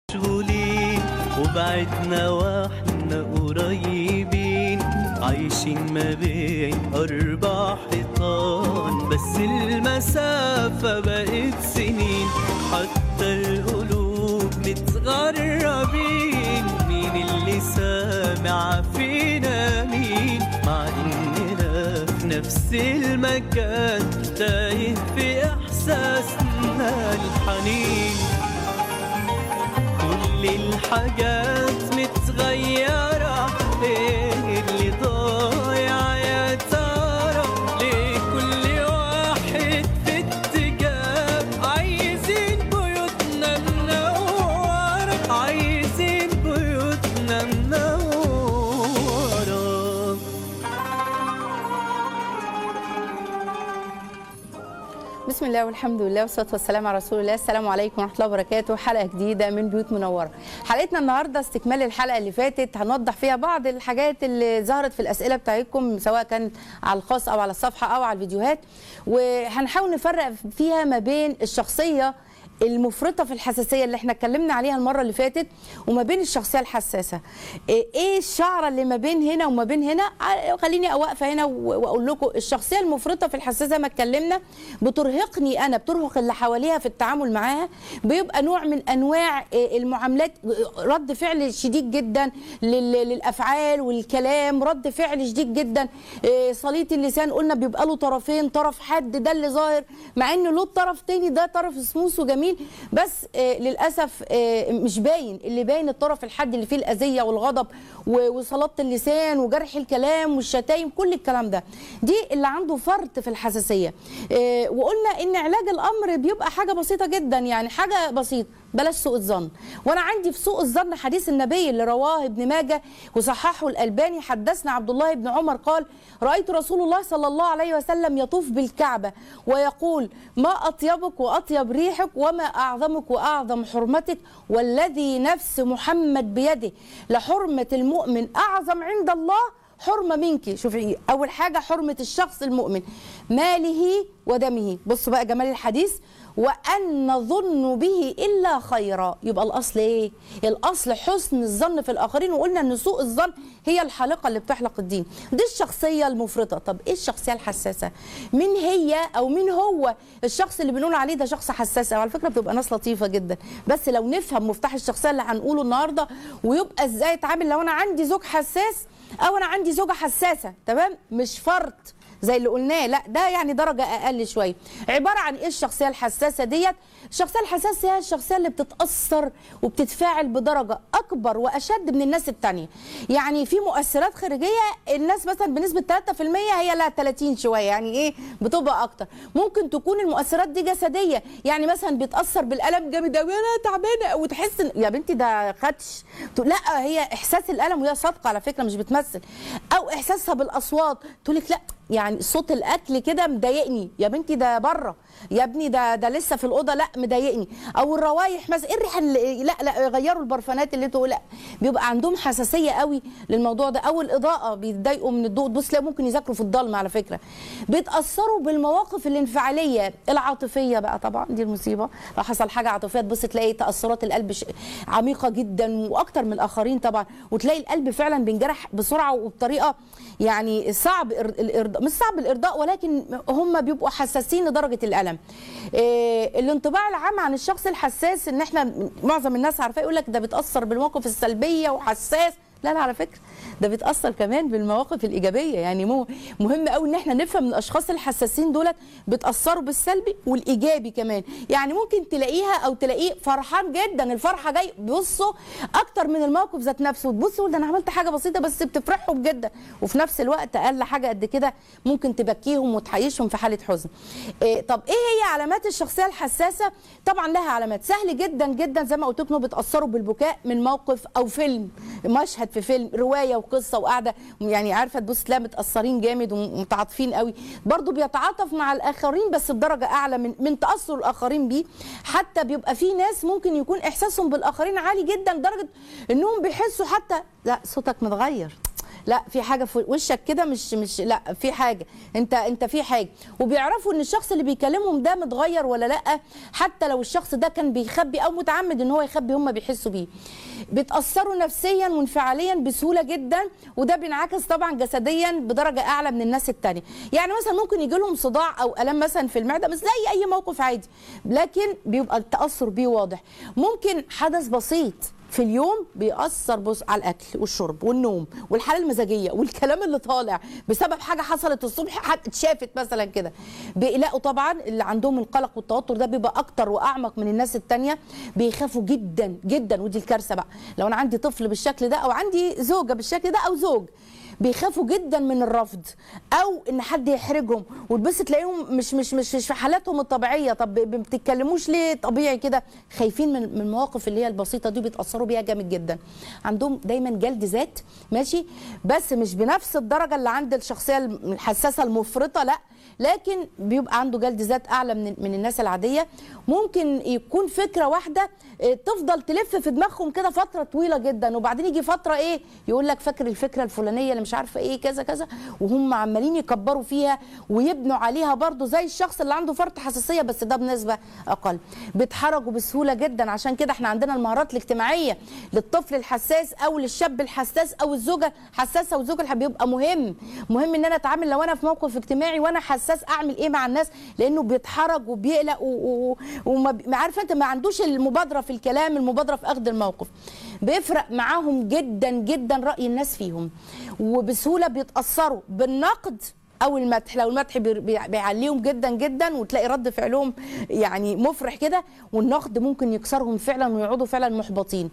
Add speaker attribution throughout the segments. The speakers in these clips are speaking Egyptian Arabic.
Speaker 1: مشغولين وبعدنا واحنا قريبين عايشين ما بين أربع حيطان بس المسافة بقت سنين حتى القلوب متغربين مين اللي سامع فينا مين مع إننا في نفس المكان تايه في إحساسنا الحنين كل الحاجات متغيرة ايه اللي ضايع يا ترى ليه كل واحد في اتجاه عايزين بيوتنا منورة عايزين بيوتنا منورة
Speaker 2: بسم الله والحمد لله والصلاه والسلام على رسول الله السلام عليكم ورحمه الله وبركاته حلقه جديده من بيوت منوره حلقتنا النهارده استكمال الحلقه اللي فاتت هنوضح فيها بعض الحاجات اللي ظهرت في الاسئله بتاعتكم سواء كانت على الخاص او على الصفحه او على الفيديوهات وهنحاول نفرق فيها ما بين الشخصيه المفرطه في الحساسيه اللي احنا اتكلمنا عليها المره اللي فاتت وما بين الشخصيه الحساسه ايه إيه الشعره اللي ما بين هنا وما بين هنا ع- خليني اوقفه هنا و- واقول لكم الشخصيه المفرطه في الحساسيه ما اتكلمنا بترهقني انا بترهق اللي حواليها في التعامل معاها بيبقى نوع من انواع إيه المعاملات رد فعل شديد جدا لل- للافعال والكلام رد فعل شديد جدا إيه صليط اللسان قلنا بيبقى له طرفين طرف حد ده اللي ظاهر مع انه له طرف تاني ده طرف سموث وجميل بس آه، للاسف آه، مش باين اللي باين الطرف الحد اللي فيه الاذيه والغضب و- وصلابه اللسان وجرح الكلام والشتايم كل الكلام ده دي اللي عنده فرط في الحساسيه آه، وقلنا ان علاج الامر بيبقى حاجه بسيطه جدا يعني حاجه بسيطه بلاش سوء الظن وانا عندي في سوء الظن حديث النبي اللي رواه ابن ماجه وصححه الالباني حدثنا عبد الله بن عمر قال رايت رسول الله صلى الله عليه وسلم يطوف بالكعبه ويقول ما اطيبك واطيب ريحك وما اعظمك واعظم حرمتك والذي نفس محمد بيده لحرمه المؤمن اعظم عند الله حرمه منك شوفي اول حاجه حرمه الشخص المؤمن ماله ودمه بصوا بقى جمال الحديث وان نظن به الا خيرا يبقى الاصل ايه الاصل حسن الظن في الاخرين وقلنا ان سوء الظن هي الحالقه اللي بتحلق الدين دي الشخصيه المفرطه طب ايه الشخصيه الحساسه مين هي او مين هو الشخص اللي بنقول عليه ده شخص حساس وعلى فكره بتبقى ناس لطيفه جدا بس لو نفهم مفتاح الشخصيه اللي هنقوله النهارده ويبقى ازاي اتعامل لو انا عندي زوج حساس او انا عندي زوجه حساسه تمام مش فرط زي اللي قلناه لا ده يعني درجه اقل شويه عباره عن ايه الشخصيه الحساسه ديت الشخصيه الحساسه هي الشخصيه اللي بتتاثر وبتتفاعل بدرجه اكبر واشد من الناس التانية يعني في مؤثرات خارجيه الناس مثلا بنسبه 3% هي لا 30 شويه يعني ايه بتبقى اكتر ممكن تكون المؤثرات دي جسديه يعني مثلا بيتاثر بالالم جامد قوي انا تعبانه وتحس إن- يا بنتي ده خدش تقول لا هي احساس الالم وهي صادقه على فكره مش بتمثل او احساسها بالاصوات تقول لك لا يعني صوت الاكل كده مضايقني يا بنتي ده بره يا ابني ده ده لسه في الاوضه لا مضايقني او الروايح مثلا ايه الريحه اللي لا لا غيروا البرفانات اللي تقول لا بيبقى عندهم حساسيه قوي للموضوع ده او الاضاءه بيتضايقوا من الضوء بص لا ممكن يذاكروا في الضلمه على فكره بيتاثروا بالمواقف الانفعاليه العاطفيه بقى طبعا دي المصيبه لو حصل حاجه عاطفيه تبص تلاقي تاثرات القلب ش- عميقه جدا واكتر من الاخرين طبعا وتلاقي القلب فعلا بينجرح بسرعه وبطريقه يعني صعب إر- الارضاء مش صعب الارضاء ولكن هم بيبقوا حساسين لدرجه الالم إيه الانطباع العام عن الشخص الحساس ان احنا معظم الناس عارفاه يقول لك ده بيتاثر بالمواقف السلبيه وحساس لا لا على فكره ده بيتاثر كمان بالمواقف الايجابيه يعني مو مهم قوي ان احنا نفهم الاشخاص الحساسين دولت بيتاثروا بالسلبي والايجابي كمان يعني ممكن تلاقيها او تلاقيه فرحان جدا الفرحه جاي بصوا اكتر من الموقف ذات نفسه تبصوا ده انا عملت حاجه بسيطه بس بتفرحهم جدا وفي نفس الوقت اقل حاجه قد كده ممكن تبكيهم وتعيشهم في حاله حزن إيه طب ايه هي علامات الشخصيه الحساسه طبعا لها علامات سهل جدا جدا زي ما قلت لكم بيتاثروا بالبكاء من موقف او فيلم مشهد في فيلم روايه وقصه وقاعده يعني عارفه تبص تلاقي متاثرين جامد ومتعاطفين قوي برضو بيتعاطف مع الاخرين بس بدرجه اعلى من من تاثر الاخرين بيه حتى بيبقى في ناس ممكن يكون احساسهم بالاخرين عالي جدا لدرجه انهم بيحسوا حتى لا صوتك متغير لا في حاجه في وشك كده مش مش لا في حاجه انت انت في حاجه وبيعرفوا ان الشخص اللي بيكلمهم ده متغير ولا لا حتى لو الشخص ده كان بيخبي او متعمد ان هو يخبي هم بيحسوا بيه بيتاثروا نفسيا وانفعاليا بسهوله جدا وده بينعكس طبعا جسديا بدرجه اعلى من الناس التانية يعني مثلا ممكن يجي لهم صداع او الام مثلا في المعده بس زي اي موقف عادي لكن بيبقى التاثر بيه واضح ممكن حدث بسيط في اليوم بيأثر بص على الأكل والشرب والنوم والحالة المزاجية والكلام اللي طالع بسبب حاجة حصلت الصبح حد اتشافت مثلا كده بيقلقوا طبعا اللي عندهم القلق والتوتر ده بيبقى أكتر وأعمق من الناس التانية بيخافوا جدا جدا ودي الكارثة بقى لو أنا عندي طفل بالشكل ده أو عندي زوجة بالشكل ده أو زوج بيخافوا جدا من الرفض او ان حد يحرجهم وتبص تلاقيهم مش مش مش مش في حالاتهم الطبيعيه طب ما بتتكلموش ليه طبيعي كده خايفين من من المواقف اللي هي البسيطه دي بيتاثروا بيها جامد جدا عندهم دايما جلد ذات ماشي بس مش بنفس الدرجه اللي عند الشخصيه الحساسه المفرطه لا لكن بيبقى عنده جلد ذات اعلى من من الناس العاديه ممكن يكون فكره واحده آه، تفضل تلف في دماغهم كده فتره طويله جدا وبعدين يجي فتره ايه يقول لك فاكر الفكره الفلانيه اللي مش عارفه ايه كذا كذا وهم عمالين يكبروا فيها ويبنوا عليها برضو زي الشخص اللي عنده فرط حساسيه بس ده بنسبه اقل بيتحرجوا بسهوله جدا عشان كده احنا عندنا المهارات الاجتماعيه للطفل الحساس او للشاب الحساس او الزوجه حساسه والزوج الحب بيبقى مهم مهم ان انا اتعامل لو انا في موقف اجتماعي وانا حساس اعمل ايه مع الناس لانه بيتحرج وبيقلق و- و- وما بي- عارفه انت ما عندوش المبادره في الكلام المبادره في اخذ الموقف بيفرق معاهم جدا جدا راي الناس فيهم وبسهوله بيتاثروا بالنقد او المدح لو المدح بي- بي- بيعليهم جدا جدا وتلاقي رد فعلهم يعني مفرح كده والنقد ممكن يكسرهم فعلا ويقعدوا فعلا محبطين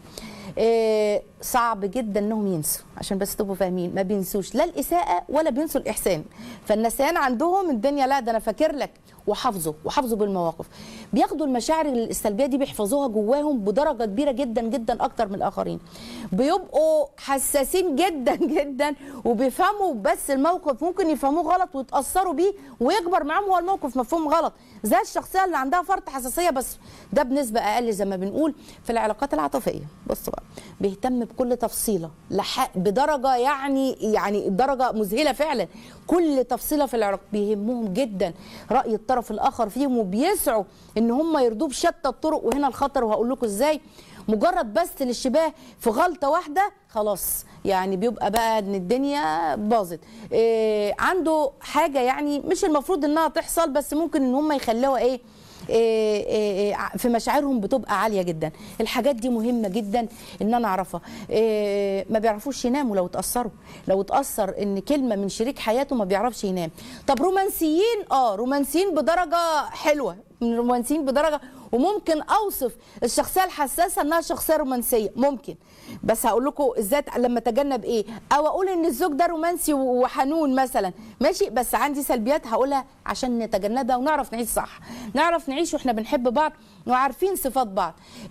Speaker 2: إيه صعب جدا انهم ينسوا عشان بس تبقوا فاهمين ما بينسوش لا الاساءه ولا بينسوا الاحسان فالنسيان عندهم الدنيا لا ده انا فاكر لك وحافظه وحافظه بالمواقف بياخدوا المشاعر السلبيه دي بيحفظوها جواهم بدرجه كبيره جدا جدا اكتر من الاخرين بيبقوا حساسين جدا جدا وبيفهموا بس الموقف ممكن يفهموه غلط ويتاثروا بيه ويكبر معاهم هو الموقف مفهوم غلط زي الشخصيه اللي عندها فرط حساسيه بس ده بنسبه اقل زي ما بنقول في العلاقات العاطفيه بصوا بقى بيهتم بكل تفصيله لح- بدرجه يعني يعني درجه مذهله فعلا كل تفصيله في العلاقه بيهمهم جدا راي الطرف الاخر فيهم وبيسعوا ان هم يرضوه بشتى الطرق وهنا الخطر وهقول لكم ازاي مجرد بس الاشتباه في غلطه واحده خلاص يعني بيبقى بقى ان الدنيا باظت إيه عنده حاجه يعني مش المفروض انها تحصل بس ممكن ان هم يخلوها ايه إيه إيه إيه في مشاعرهم بتبقى عاليه جدا الحاجات دي مهمه جدا ان انا اعرفها إيه ما بيعرفوش يناموا لو اتاثروا لو اتاثر ان كلمه من شريك حياته ما بيعرفش ينام طب رومانسيين اه رومانسيين بدرجه حلوه من رومانسيين بدرجه وممكن اوصف الشخصيه الحساسه انها شخصيه رومانسيه ممكن بس هقول لكم ازاي لما اتجنب ايه او اقول ان الزوج ده رومانسي وحنون مثلا ماشي بس عندي سلبيات هقولها عشان نتجنبها ونعرف نعيش صح نعرف نعيش واحنا بنحب بعض وعارفين صفات بعض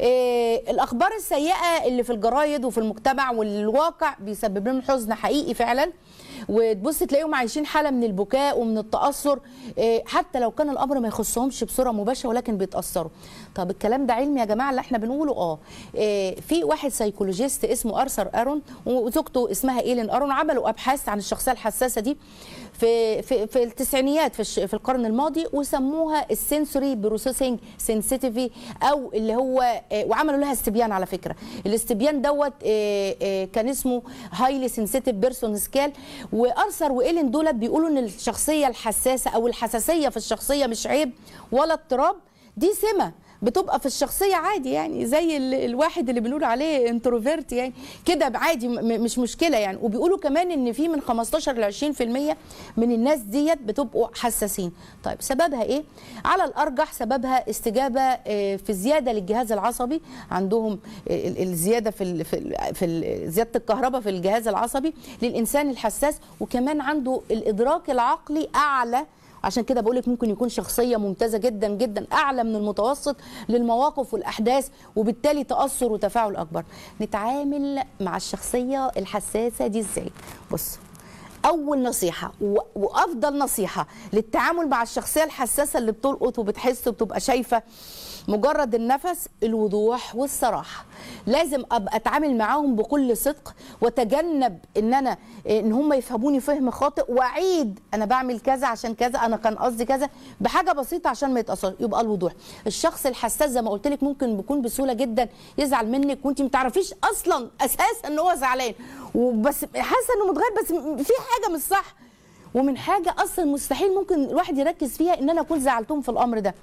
Speaker 2: إيه الاخبار السيئه اللي في الجرايد وفي المجتمع والواقع بيسبب لهم حزن حقيقي فعلا وتبص تلاقيهم عايشين حاله من البكاء ومن التاثر إيه، حتى لو كان الامر ما يخصهمش بصوره مباشره ولكن بيتاثروا طب الكلام ده علمي يا جماعه اللي احنا بنقوله اه إيه، في واحد سيكولوجيست اسمه ارثر ارون وزوجته اسمها ايلين ارون عملوا ابحاث عن الشخصيه الحساسه دي في في في التسعينيات في, الش- في القرن الماضي وسموها السنسوري بروسيسنج سنسيتيفي او اللي هو آه، وعملوا لها استبيان على فكره الاستبيان دوت آه، آه، كان اسمه هايلي سنسيتيف بيرسون سكال وارثر وايلين دولت بيقولوا ان الشخصيه الحساسه او الحساسيه في الشخصيه مش عيب ولا اضطراب دي سمه بتبقى في الشخصيه عادي يعني زي ال- الواحد اللي بنقول عليه انتروفيرت يعني كده عادي م- مش مشكله يعني وبيقولوا كمان ان في من 15 ل 20% من الناس ديت بتبقوا حساسين طيب سببها ايه على الارجح سببها استجابه آه، في زياده للجهاز العصبي عندهم آه، ال- الزياده في ال في ال في ال زياده الكهرباء في الجهاز العصبي للانسان الحساس وكمان عنده الادراك العقلي اعلى عشان كده بقول لك ممكن يكون شخصيه ممتازه جدا جدا اعلى من المتوسط للمواقف والاحداث وبالتالي تاثر وتفاعل اكبر نتعامل مع الشخصيه الحساسه دي ازاي بص اول نصيحه و- وافضل نصيحه للتعامل مع الشخصيه الحساسه اللي بتلقط وبتحس وبتبقى شايفه مجرد النفس الوضوح والصراحه لازم ابقى اتعامل معاهم بكل صدق واتجنب ان انا ان هم يفهموني فهم خاطئ واعيد انا بعمل كذا عشان كذا انا كان قصدي كذا بحاجه بسيطه عشان ما يتاثرش يبقى الوضوح الشخص الحساس زي ما قلت لك ممكن بيكون بسهوله جدا يزعل منك وانت ما تعرفيش اصلا اساسا ان هو زعلان وبس حاسه انه متغير بس في حاجه مش صح ومن حاجه اصلا مستحيل ممكن الواحد يركز فيها ان انا اكون زعلتهم في الامر ده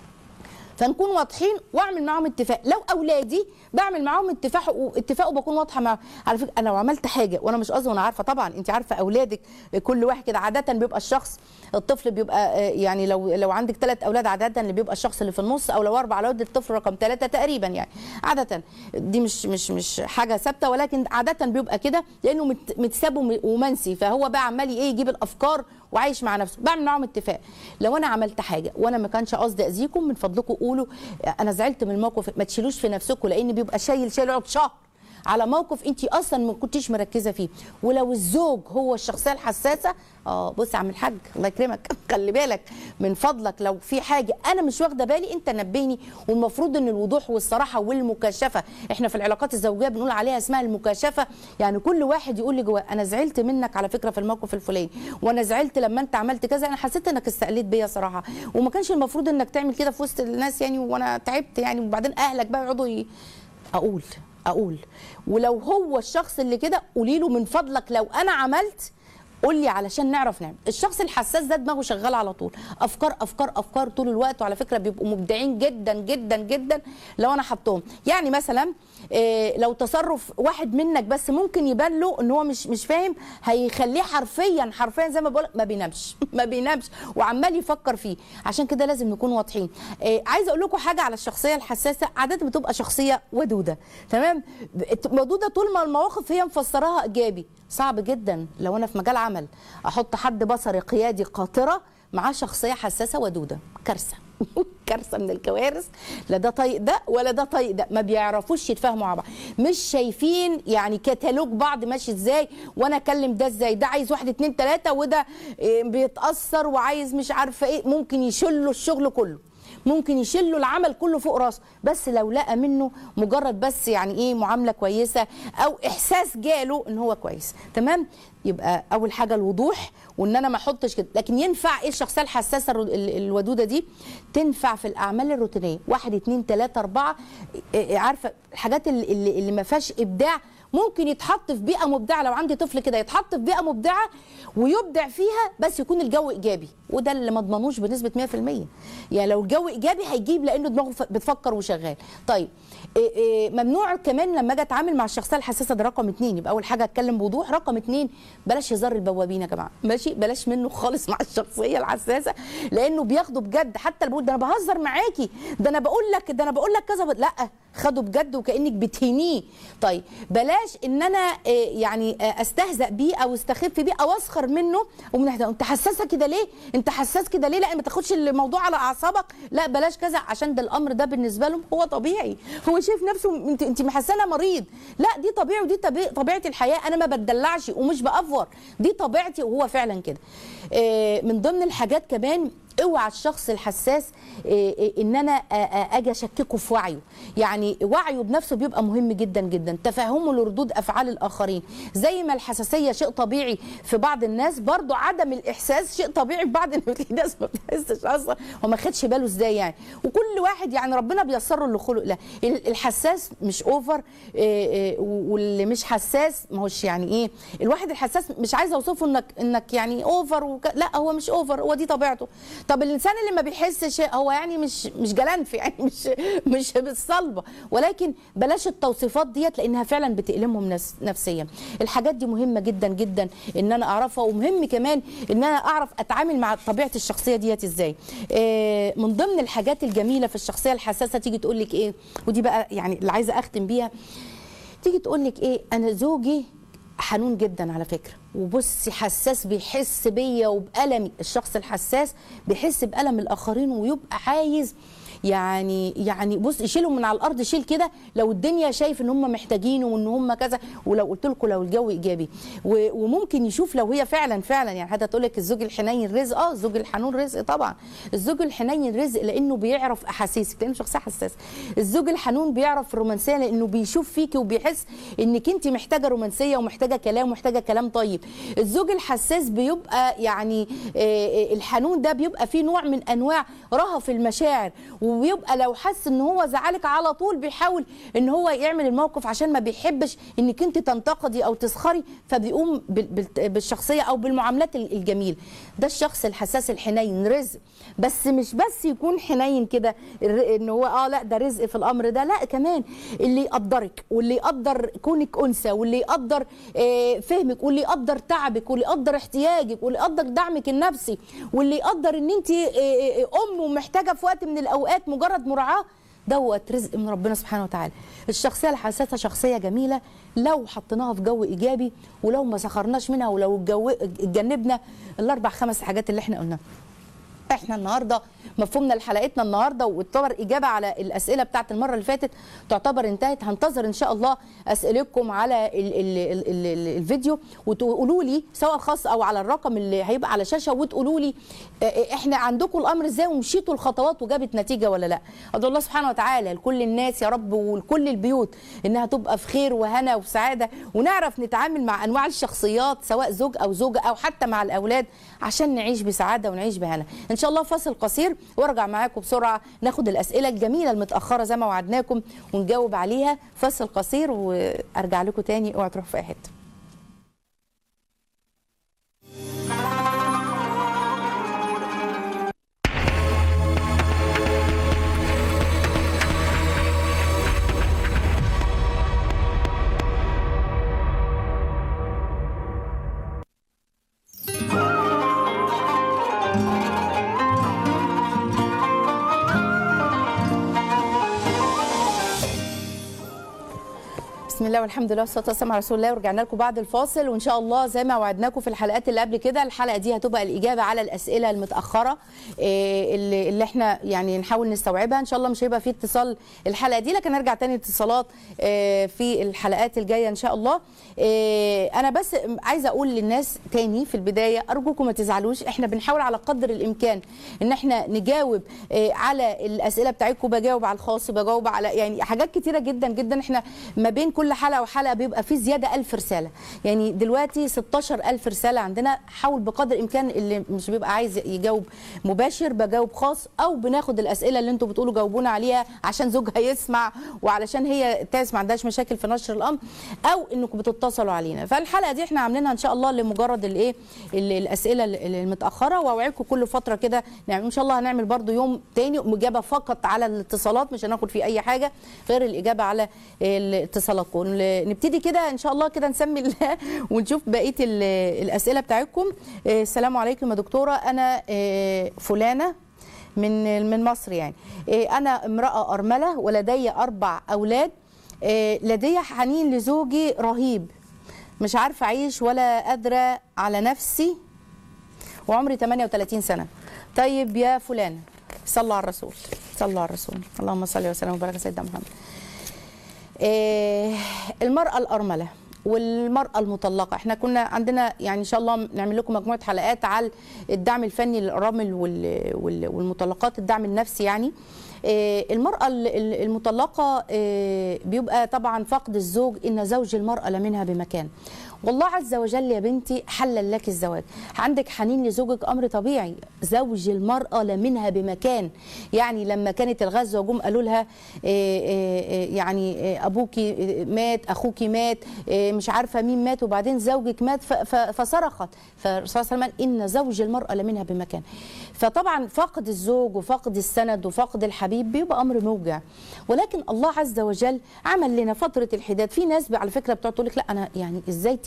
Speaker 2: فنكون واضحين واعمل معاهم اتفاق لو اولادي بعمل معاهم اتفاق واتفاق وبكون واضحه معاهم على فكره انا لو عملت حاجه وانا مش قصدي وانا عارفه طبعا انت عارفه اولادك كل واحد كده عاده بيبقى الشخص الطفل بيبقى آه، يعني لو لو عندك ثلاث اولاد عاده اللي بيبقى الشخص اللي في النص او لو اربع اولاد الطفل رقم ثلاثه تقريبا يعني عاده دي مش مش مش حاجه ثابته ولكن عاده بيبقى كده لانه مت- متساب وم- ومنسي فهو بقى عمال ايه يجيب الافكار وعايش مع نفسه بعمل معاهم اتفاق لو انا عملت حاجه وانا ما كانش قصدي اذيكم من فضلكم قولوا انا زعلت من الموقف ما تشيلوش في نفسكم لان بيبقى شايل شايل يقعد شهر على موقف انت اصلا ما كنتيش مركزه فيه ولو الزوج هو الشخصيه الحساسه اه بص يا عم الحاج الله يكرمك خلي بالك من فضلك لو في حاجه انا مش واخده بالي انت نبهني والمفروض ان الوضوح والصراحه والمكاشفه احنا في العلاقات الزوجيه بنقول عليها اسمها المكاشفه يعني كل واحد يقول لي جواه انا زعلت منك على فكره في الموقف الفلاني وانا زعلت لما انت عملت كذا انا حسيت انك استقليت بيا صراحه وما كانش المفروض انك تعمل كده في وسط الناس يعني وانا تعبت يعني وبعدين اهلك بقى يقعدوا ي... اقول اقول ولو هو الشخص اللي كده قولي له من فضلك لو انا عملت قول لي علشان نعرف نعمل الشخص الحساس ده دماغه شغاله على طول افكار افكار افكار طول الوقت وعلى فكره بيبقوا مبدعين جدا جدا جدا لو انا حطهم يعني مثلا إيه لو تصرف واحد منك بس ممكن يبان له ان هو مش مش فاهم هيخليه حرفيا حرفيا زي ما بقول ما بينامش ما بينامش وعمال يفكر فيه عشان كده لازم نكون واضحين إيه عايزه اقول لكم حاجه على الشخصيه الحساسه عاده بتبقى شخصيه ودوده تمام ودوده طول ما المواقف هي مفسراها ايجابي صعب جدا لو انا في مجال عمل احط حد بصري قيادي قاطره معاه شخصيه حساسه ودوده كارثه كارثه من الكوارث لا ده طايق ده ولا ده طايق ده ما بيعرفوش يتفاهموا مع بعض مش شايفين يعني كتالوج بعض ماشي ازاي وانا اكلم ده ازاي ده عايز واحد اتنين تلاته وده إيه، بيتاثر وعايز مش عارفه ايه ممكن يشلوا الشغل كله ممكن يشلوا العمل كله فوق راسه بس لو لقى منه مجرد بس يعني ايه معامله كويسه او احساس جاله ان هو كويس تمام يبقى اول حاجه الوضوح وان انا ما احطش كده لكن ينفع ايه الشخصيه الحساسه الرو- ال- الودوده دي تنفع في الاعمال الروتينيه واحد اتنين تلاته اربعه إيه، إيه، عارفه الحاجات اللي, اللي اللي ما فيهاش ابداع ممكن يتحط في بيئه مبدعه لو عندي طفل كده يتحط في بيئه مبدعه ويبدع فيها بس يكون الجو ايجابي وده اللي ما اضمنوش بنسبه 100% يعني لو الجو ايجابي هيجيب لانه دماغه ف- بتفكر وشغال طيب إيه إيه ممنوع كمان لما اجي اتعامل مع الشخصيه الحساسه ده رقم اتنين يبقى اول حاجه اتكلم بوضوح رقم اتنين بلاش هزار البوابين يا جماعه ماشي بلاش منه خالص مع الشخصيه الحساسه لانه بياخده بجد حتى اللي بيقول ده انا بهزر معاكي ده انا بقول لك ده انا بقول لك كذا لا خده بجد وكانك بتهينيه طيب بلاش ان انا آه، يعني آه، استهزأ بيه او استخف بيه او اسخر منه ومن ناحية انت حساسه كده ليه انت حساس كده ليه لا ما تاخدش الموضوع على اعصابك لا بلاش كذا عشان ده الامر ده بالنسبه لهم هو طبيعي هو شايف نفسه انت انت محسنه مريض لا دي طبيعي ودي طبيعي طبيعه الحياه انا ما بتدلعش ومش بافور دي طبيعتي وهو فعلا كده آه، من ضمن الحاجات كمان اوعى الشخص الحساس إيه، إيه، ان انا آه، آه، اجي اشككه في وعيه يعني وعيه بنفسه بيبقى مهم جدا جدا تفهمه لردود افعال الاخرين زي ما الحساسيه شيء طبيعي في بعض الناس برضو عدم الاحساس شيء طبيعي في بعض الناس في ناس ما بتحسش اصلا وما خدش باله ازاي يعني وكل واحد يعني ربنا بيسر له اللي خلق له ال- الحساس مش اوفر إيه، إيه، واللي مش حساس ما هوش يعني ايه الواحد الحساس مش عايزه اوصفه انك انك يعني اوفر وك... لا هو مش اوفر هو دي طبيعته طب الانسان اللي ما بيحسش هو يعني مش مش جلنف يعني مش مش بالصلبه ولكن بلاش التوصيفات ديت لانها فعلا بتألمهم نفس نفسيا الحاجات دي مهمه جدا جدا ان انا اعرفها ومهم كمان ان انا اعرف اتعامل مع طبيعه الشخصيه ديت ازاي آه، من ضمن الحاجات الجميله في الشخصيه الحساسه تيجي تقول لك ايه ودي بقى يعني اللي عايزه اختم بيها تيجي تقول لك ايه انا زوجي حنون جدا على فكره وبصي حساس بيحس بيا وبألمي الشخص الحساس بيحس بألم الآخرين ويبقى عايز يعني يعني بص يشيلهم من على الارض شيل كده لو الدنيا شايف ان هم محتاجينه وان هم كذا ولو قلت لكم لو الجو ايجابي و- وممكن يشوف لو هي فعلا فعلا يعني حتى تقول لك الزوج الحنين رزق اه الزوج الحنون رزق طبعا الزوج الحنين رزق لانه بيعرف احاسيسك لانه شخصيه حساسه الزوج الحنون بيعرف الرومانسيه لانه بيشوف فيكي وبيحس انك انت محتاجه رومانسيه ومحتاجه كلام ومحتاجه كلام طيب الزوج الحساس بيبقى يعني آه، آه، الحنون ده بيبقى فيه نوع من انواع رهف المشاعر وبيبقى لو حس ان هو زعلك على طول بيحاول ان هو يعمل الموقف عشان ما بيحبش انك انت تنتقدي او تسخري فبيقوم بال- بال- بالشخصيه او بالمعاملات ال- الجميله ده الشخص الحساس الحنين رزق بس مش بس يكون حنين كده الر- ان هو اه لا ده رزق في الامر ده لا كمان اللي يقدرك واللي يقدر كونك انثى واللي يقدر آه، فهمك واللي يقدر تعبك واللي يقدر احتياجك واللي يقدر دعمك النفسي واللي يقدر ان انت آه، آه، ام ومحتاجه في وقت من الاوقات مجرد مراعاه دوت رزق من ربنا سبحانه وتعالى الشخصيه الحساسه شخصيه جميله لو حطيناها في جو ايجابي ولو ما سخرناش منها ولو الجو اتجنبنا الاربع خمس حاجات اللي احنا قلناها احنا النهارده مفهومنا لحلقتنا النهارده وتعتبر اجابه على الاسئله بتاعت المره اللي فاتت تعتبر انتهت هنتظر ان شاء الله اسئلتكم على ال ال ال ال ال الفيديو وتقولوا لي سواء خاص او على الرقم اللي هيبقى على الشاشه وتقولوا لي اه، احنا عندكم الامر ازاي ومشيتوا الخطوات وجابت نتيجه ولا لا ادعو الله سبحانه وتعالى لكل الناس يا رب ولكل البيوت انها تبقى في خير وهنا وسعاده ونعرف نتعامل مع انواع الشخصيات سواء زوج او زوجه او حتى مع الاولاد عشان نعيش بسعاده ونعيش بهنا ان شاء الله فاصل قصير وارجع معاكم بسرعه ناخد الاسئله الجميله المتاخره زي ما وعدناكم ونجاوب عليها فاصل قصير وارجع لكم تاني اوعوا تروحوا في اي حته بسم الله والحمد لله والصلاه والسلام على رسول الله ورجعنا لكم بعد الفاصل وان شاء الله زي ما وعدناكم في الحلقات اللي قبل كده الحلقه دي هتبقى الاجابه على الاسئله المتاخره إيه، اللي, اللي احنا يعني نحاول نستوعبها ان شاء الله مش هيبقى في اتصال الحلقه دي لكن نرجع تاني اتصالات إيه، في الحلقات الجايه ان شاء الله إيه، انا بس عايزه اقول للناس تاني في البدايه ارجوكم ما تزعلوش احنا بنحاول على قدر الامكان ان احنا نجاوب إيه، على الاسئله بتاعتكم بجاوب على الخاص بجاوب على يعني حاجات كتيره جدا جدا احنا ما بين كل حلقه وحلقه بيبقى في زياده ألف رساله يعني دلوقتي 16000 رساله عندنا حاول بقدر الامكان اللي مش بيبقى عايز يجاوب مباشر بجاوب خاص او بناخد الاسئله اللي انتوا بتقولوا جاوبونا عليها عشان زوجها يسمع وعلشان هي تاس ما عندهاش مشاكل في نشر الامر او انكم بتتصلوا علينا فالحلقه دي احنا عاملينها ان شاء الله لمجرد الايه ال- الاسئله ال- المتاخره واوعدكم كل فتره كده نعمل ان شاء الله هنعمل برضو يوم تاني اجابه فقط على الاتصالات مش هناخد فيه اي حاجه غير الاجابه على الاتصالاتكم نبتدي كده ان شاء الله كده نسمي الله ونشوف بقيه ال- الاسئله بتاعتكم آه، السلام عليكم يا دكتوره انا آه، فلانه من من مصر يعني آه، انا امراه ارمله ولدي اربع اولاد آه، لدي حنين لزوجي رهيب مش عارفه اعيش ولا قادره على نفسي وعمري 38 سنه طيب يا فلان صلوا على الرسول صلوا على الرسول اللهم صل وسلم وبارك على سيدنا محمد آه، المرأة الأرملة والمرأة المطلقة احنا كنا عندنا يعني ان شاء الله نعمل لكم مجموعة حلقات على الدعم الفني للأرامل وال- وال- والمطلقات الدعم النفسي يعني آه، المرأة ال- ال- المطلقة آه، بيبقى طبعا فقد الزوج إن زوج المرأة لمنها بمكان والله عز وجل يا بنتي حلل لك الزواج عندك حنين لزوجك امر طبيعي زوج المراه لمنها بمكان يعني لما كانت الغزوه جم قالوا لها إيه إيه إيه يعني إيه ابوكي مات اخوكي مات إيه مش عارفه مين مات وبعدين زوجك مات ف- ف- فصرخت فالرسول صلى الله عليه وسلم قال ان زوج المراه لمنها بمكان فطبعا فقد الزوج وفقد السند وفقد الحبيب بيبقى امر موجع ولكن الله عز وجل عمل لنا فتره الحداد في ناس على فكره بتقعد تقول لك لا انا يعني ازاي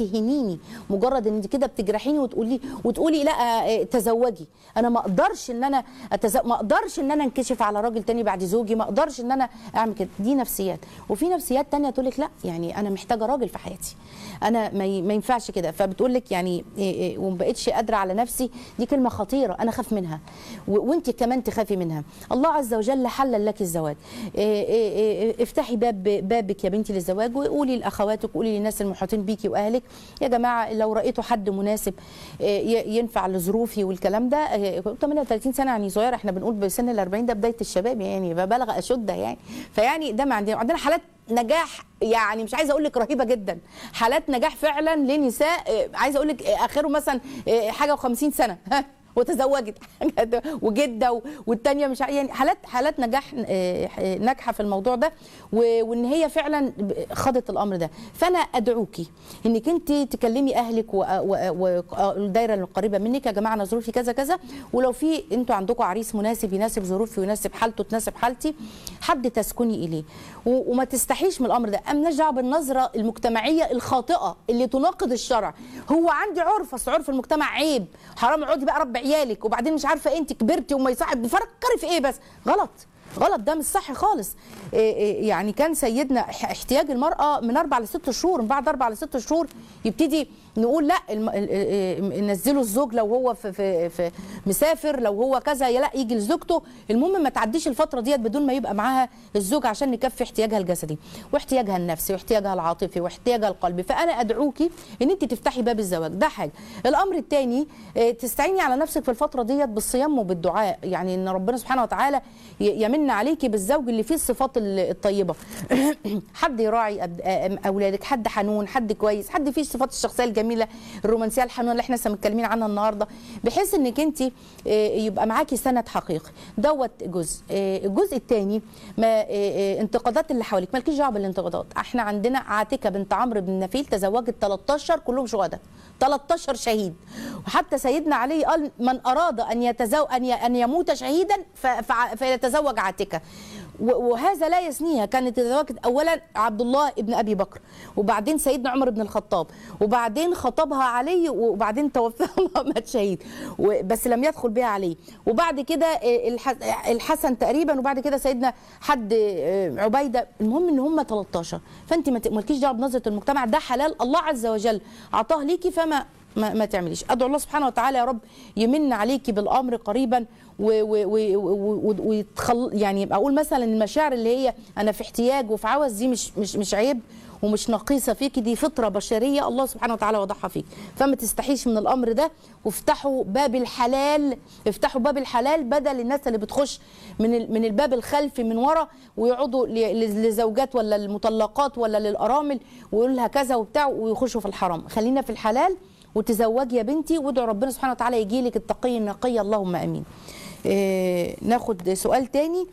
Speaker 2: تهينيني مجرد ان انت كده بتجرحيني وتقولي وتقولي لا آه، تزوجي انا ما اقدرش ان انا أتز... ما اقدرش ان انا انكشف على راجل تاني بعد زوجي ما اقدرش ان انا اعمل كده دي نفسيات وفي نفسيات تانية تقول لك لا يعني انا محتاجه راجل في حياتي انا ما, ي... ما ينفعش كده فبتقول لك يعني إيه إيه وما بقتش قادره على نفسي دي كلمه خطيره انا خاف منها و... وانت كمان تخافي منها الله عز وجل حلل لك الزواج إيه إيه إيه افتحي باب بابك يا بنتي للزواج وقولي لاخواتك وقولي للناس المحيطين بيكي واهلك يا جماعه لو رايتوا حد مناسب إيه، ي- ينفع لظروفي والكلام ده إيه، 38 سنه يعني صغيره احنا بنقول بسن ال 40 ده بدايه الشباب يعني ببلغ اشده يعني فيعني ده ما عندنا عندنا حالات نجاح يعني مش عايزه اقول لك رهيبه جدا حالات نجاح فعلا لنساء إيه، عايزه اقول لك إيه، اخره مثلا إيه، حاجه و50 سنه وتزوجت وجده و- والتانيه مش ع- يعني حالات حالات نجاح آه، آه، ناجحه في الموضوع ده و- وان هي فعلا ب- خاضت الامر ده فانا ادعوكي انك انت تكلمي اهلك و- و- والدايره القريبه منك يا جماعه انا ظروفي كذا كذا ولو في انتوا عندكم عريس مناسب يناسب ظروفي ويناسب حالته تناسب حالتي حد تسكني اليه و- وما تستحيش من الامر ده امناش دعوه بالنظره المجتمعيه الخاطئه اللي تناقض الشرع هو عندي عرف اصل عرف المجتمع عيب حرام اقعدي بقى ربي عيالك وبعدين مش عارفه انت كبرتي وما يصاحب بفكري في ايه بس غلط غلط ده مش صح خالص إيه إيه يعني كان سيدنا اح- احتياج المراه من اربع لست شهور من بعد اربع لست شهور يبتدي نقول لا الم... ال- إيه إيه نزلوا الزوج لو هو في, في, في مسافر لو هو كذا يا لا يجي لزوجته المهم ما تعديش الفتره ديت بدون ما يبقى معاها الزوج عشان نكفي احتياجها الجسدي واحتياجها النفسي واحتياجها العاطفي واحتياجها القلبي فانا ادعوكي ان انت تفتحي باب الزواج ده حاجه الامر الثاني تستعيني على نفسك في الفتره ديت بالصيام وبالدعاء يعني ان ربنا سبحانه وتعالى ي- يمن عليكي بالزوج اللي فيه الصفات ال- الطيبه حد يراعي أب- أم- اولادك حد حنون حد كويس حد فيه صفات الشخصيه الجميله الرومانسيه الحنونه اللي احنا لسه متكلمين عنها النهارده بحيث انك انت يبقى معاكي سند حقيقي دوت جزء آه، الجزء الثاني ما آه، آه، انتقادات اللي حواليك مالكيش دعوه بالانتقادات احنا عندنا عاتكه بنت عمرو بن نفيل تزوجت 13 كلهم شهداء 13 شهيد وحتى سيدنا علي قال من اراد ان يتزوج ان ي- ان يموت شهيدا ف- فع- فيتزوج عاتكه و- وهذا لا يثنيها كانت تزوجت اولا عبد الله ابن ابي بكر وبعدين سيدنا عمر بن الخطاب وبعدين خطبها علي وبعدين توفاها الله مات شهيد و- بس لم يدخل بها علي وبعد كده آه، الح- الحسن تقريبا وبعد كده سيدنا حد آه، عبيده المهم ان هم 13 فانت ما ت- مالكيش دعوه بنظره المجتمع ده حلال الله عز وجل اعطاه ليكي فما ما, ما تعمليش ادعو الله سبحانه وتعالى يا رب يمن عليكي بالامر قريبا و- و- و- و- و- ويتخل يعني اقول مثلا المشاعر اللي هي انا في احتياج وفي عوز دي مش مش مش عيب ومش نقيصه فيكي دي فطره بشريه الله سبحانه وتعالى وضعها فيك فما تستحيش من الامر ده وافتحوا باب الحلال افتحوا باب الحلال بدل الناس اللي بتخش من ال- من الباب الخلفي من ورا ويقعدوا ل- ل- لزوجات ولا المطلقات ولا للارامل ويقول لها كذا وبتاع ويخشوا في الحرام خلينا في الحلال وتزوجي يا بنتي وادعوا ربنا سبحانه وتعالى يجي لك التقي النقي اللهم امين إيه ناخد سؤال تاني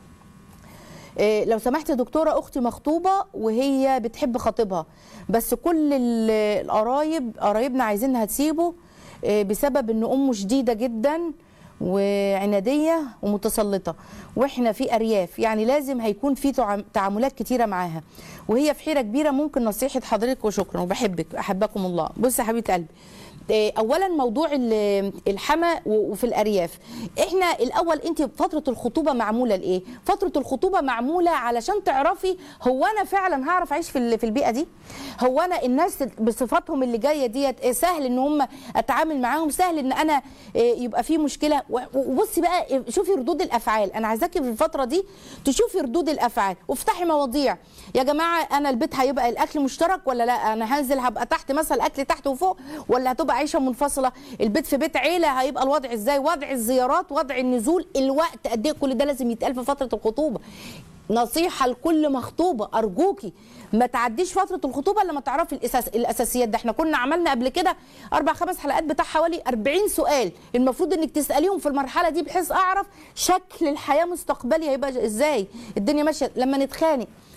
Speaker 2: إيه لو سمحت يا دكتوره اختي مخطوبه وهي بتحب خطيبها بس كل ال- القرايب قرايبنا عايزينها تسيبه إيه بسبب ان امه شديده جدا وعناديه ومتسلطه واحنا في ارياف يعني لازم هيكون في تعام- تعاملات كتيره معاها وهي في حيره كبيره ممكن نصيحه حضرتك وشكرا وبحبك احبكم الله بص يا حبيبه قلبي إيه، اولا موضوع ال- الحما و- وفي الارياف احنا الاول انت فتره الخطوبه معموله لايه فتره الخطوبه معموله علشان تعرفي هو انا فعلا هعرف اعيش في ال- في البيئه دي هو انا الناس بصفاتهم اللي جايه ديت إيه، سهل ان هم اتعامل معاهم سهل ان انا إيه، يبقى في مشكله و- وبصي بقى إيه، شوفي ردود الافعال انا عايزاكي في الفتره دي تشوفي ردود الافعال وافتحي مواضيع يا جماعه انا البيت هيبقى الاكل مشترك ولا لا انا هنزل هبقى تحت مثلا الاكل تحت وفوق ولا هتبقى عيشه منفصله البيت في بيت عيله هيبقى الوضع ازاي وضع الزيارات وضع النزول الوقت قد ايه كل ده لازم يتقال في فتره الخطوبه نصيحه لكل مخطوبه ارجوكي ما تعديش فتره الخطوبه لما تعرفي الاساس الاساسيات ده احنا كنا عملنا قبل كده اربع خمس حلقات بتاع حوالي 40 سؤال المفروض انك تساليهم في المرحله دي بحيث اعرف شكل الحياه مستقبلي هيبقى ازاي الدنيا ماشيه لما نتخانق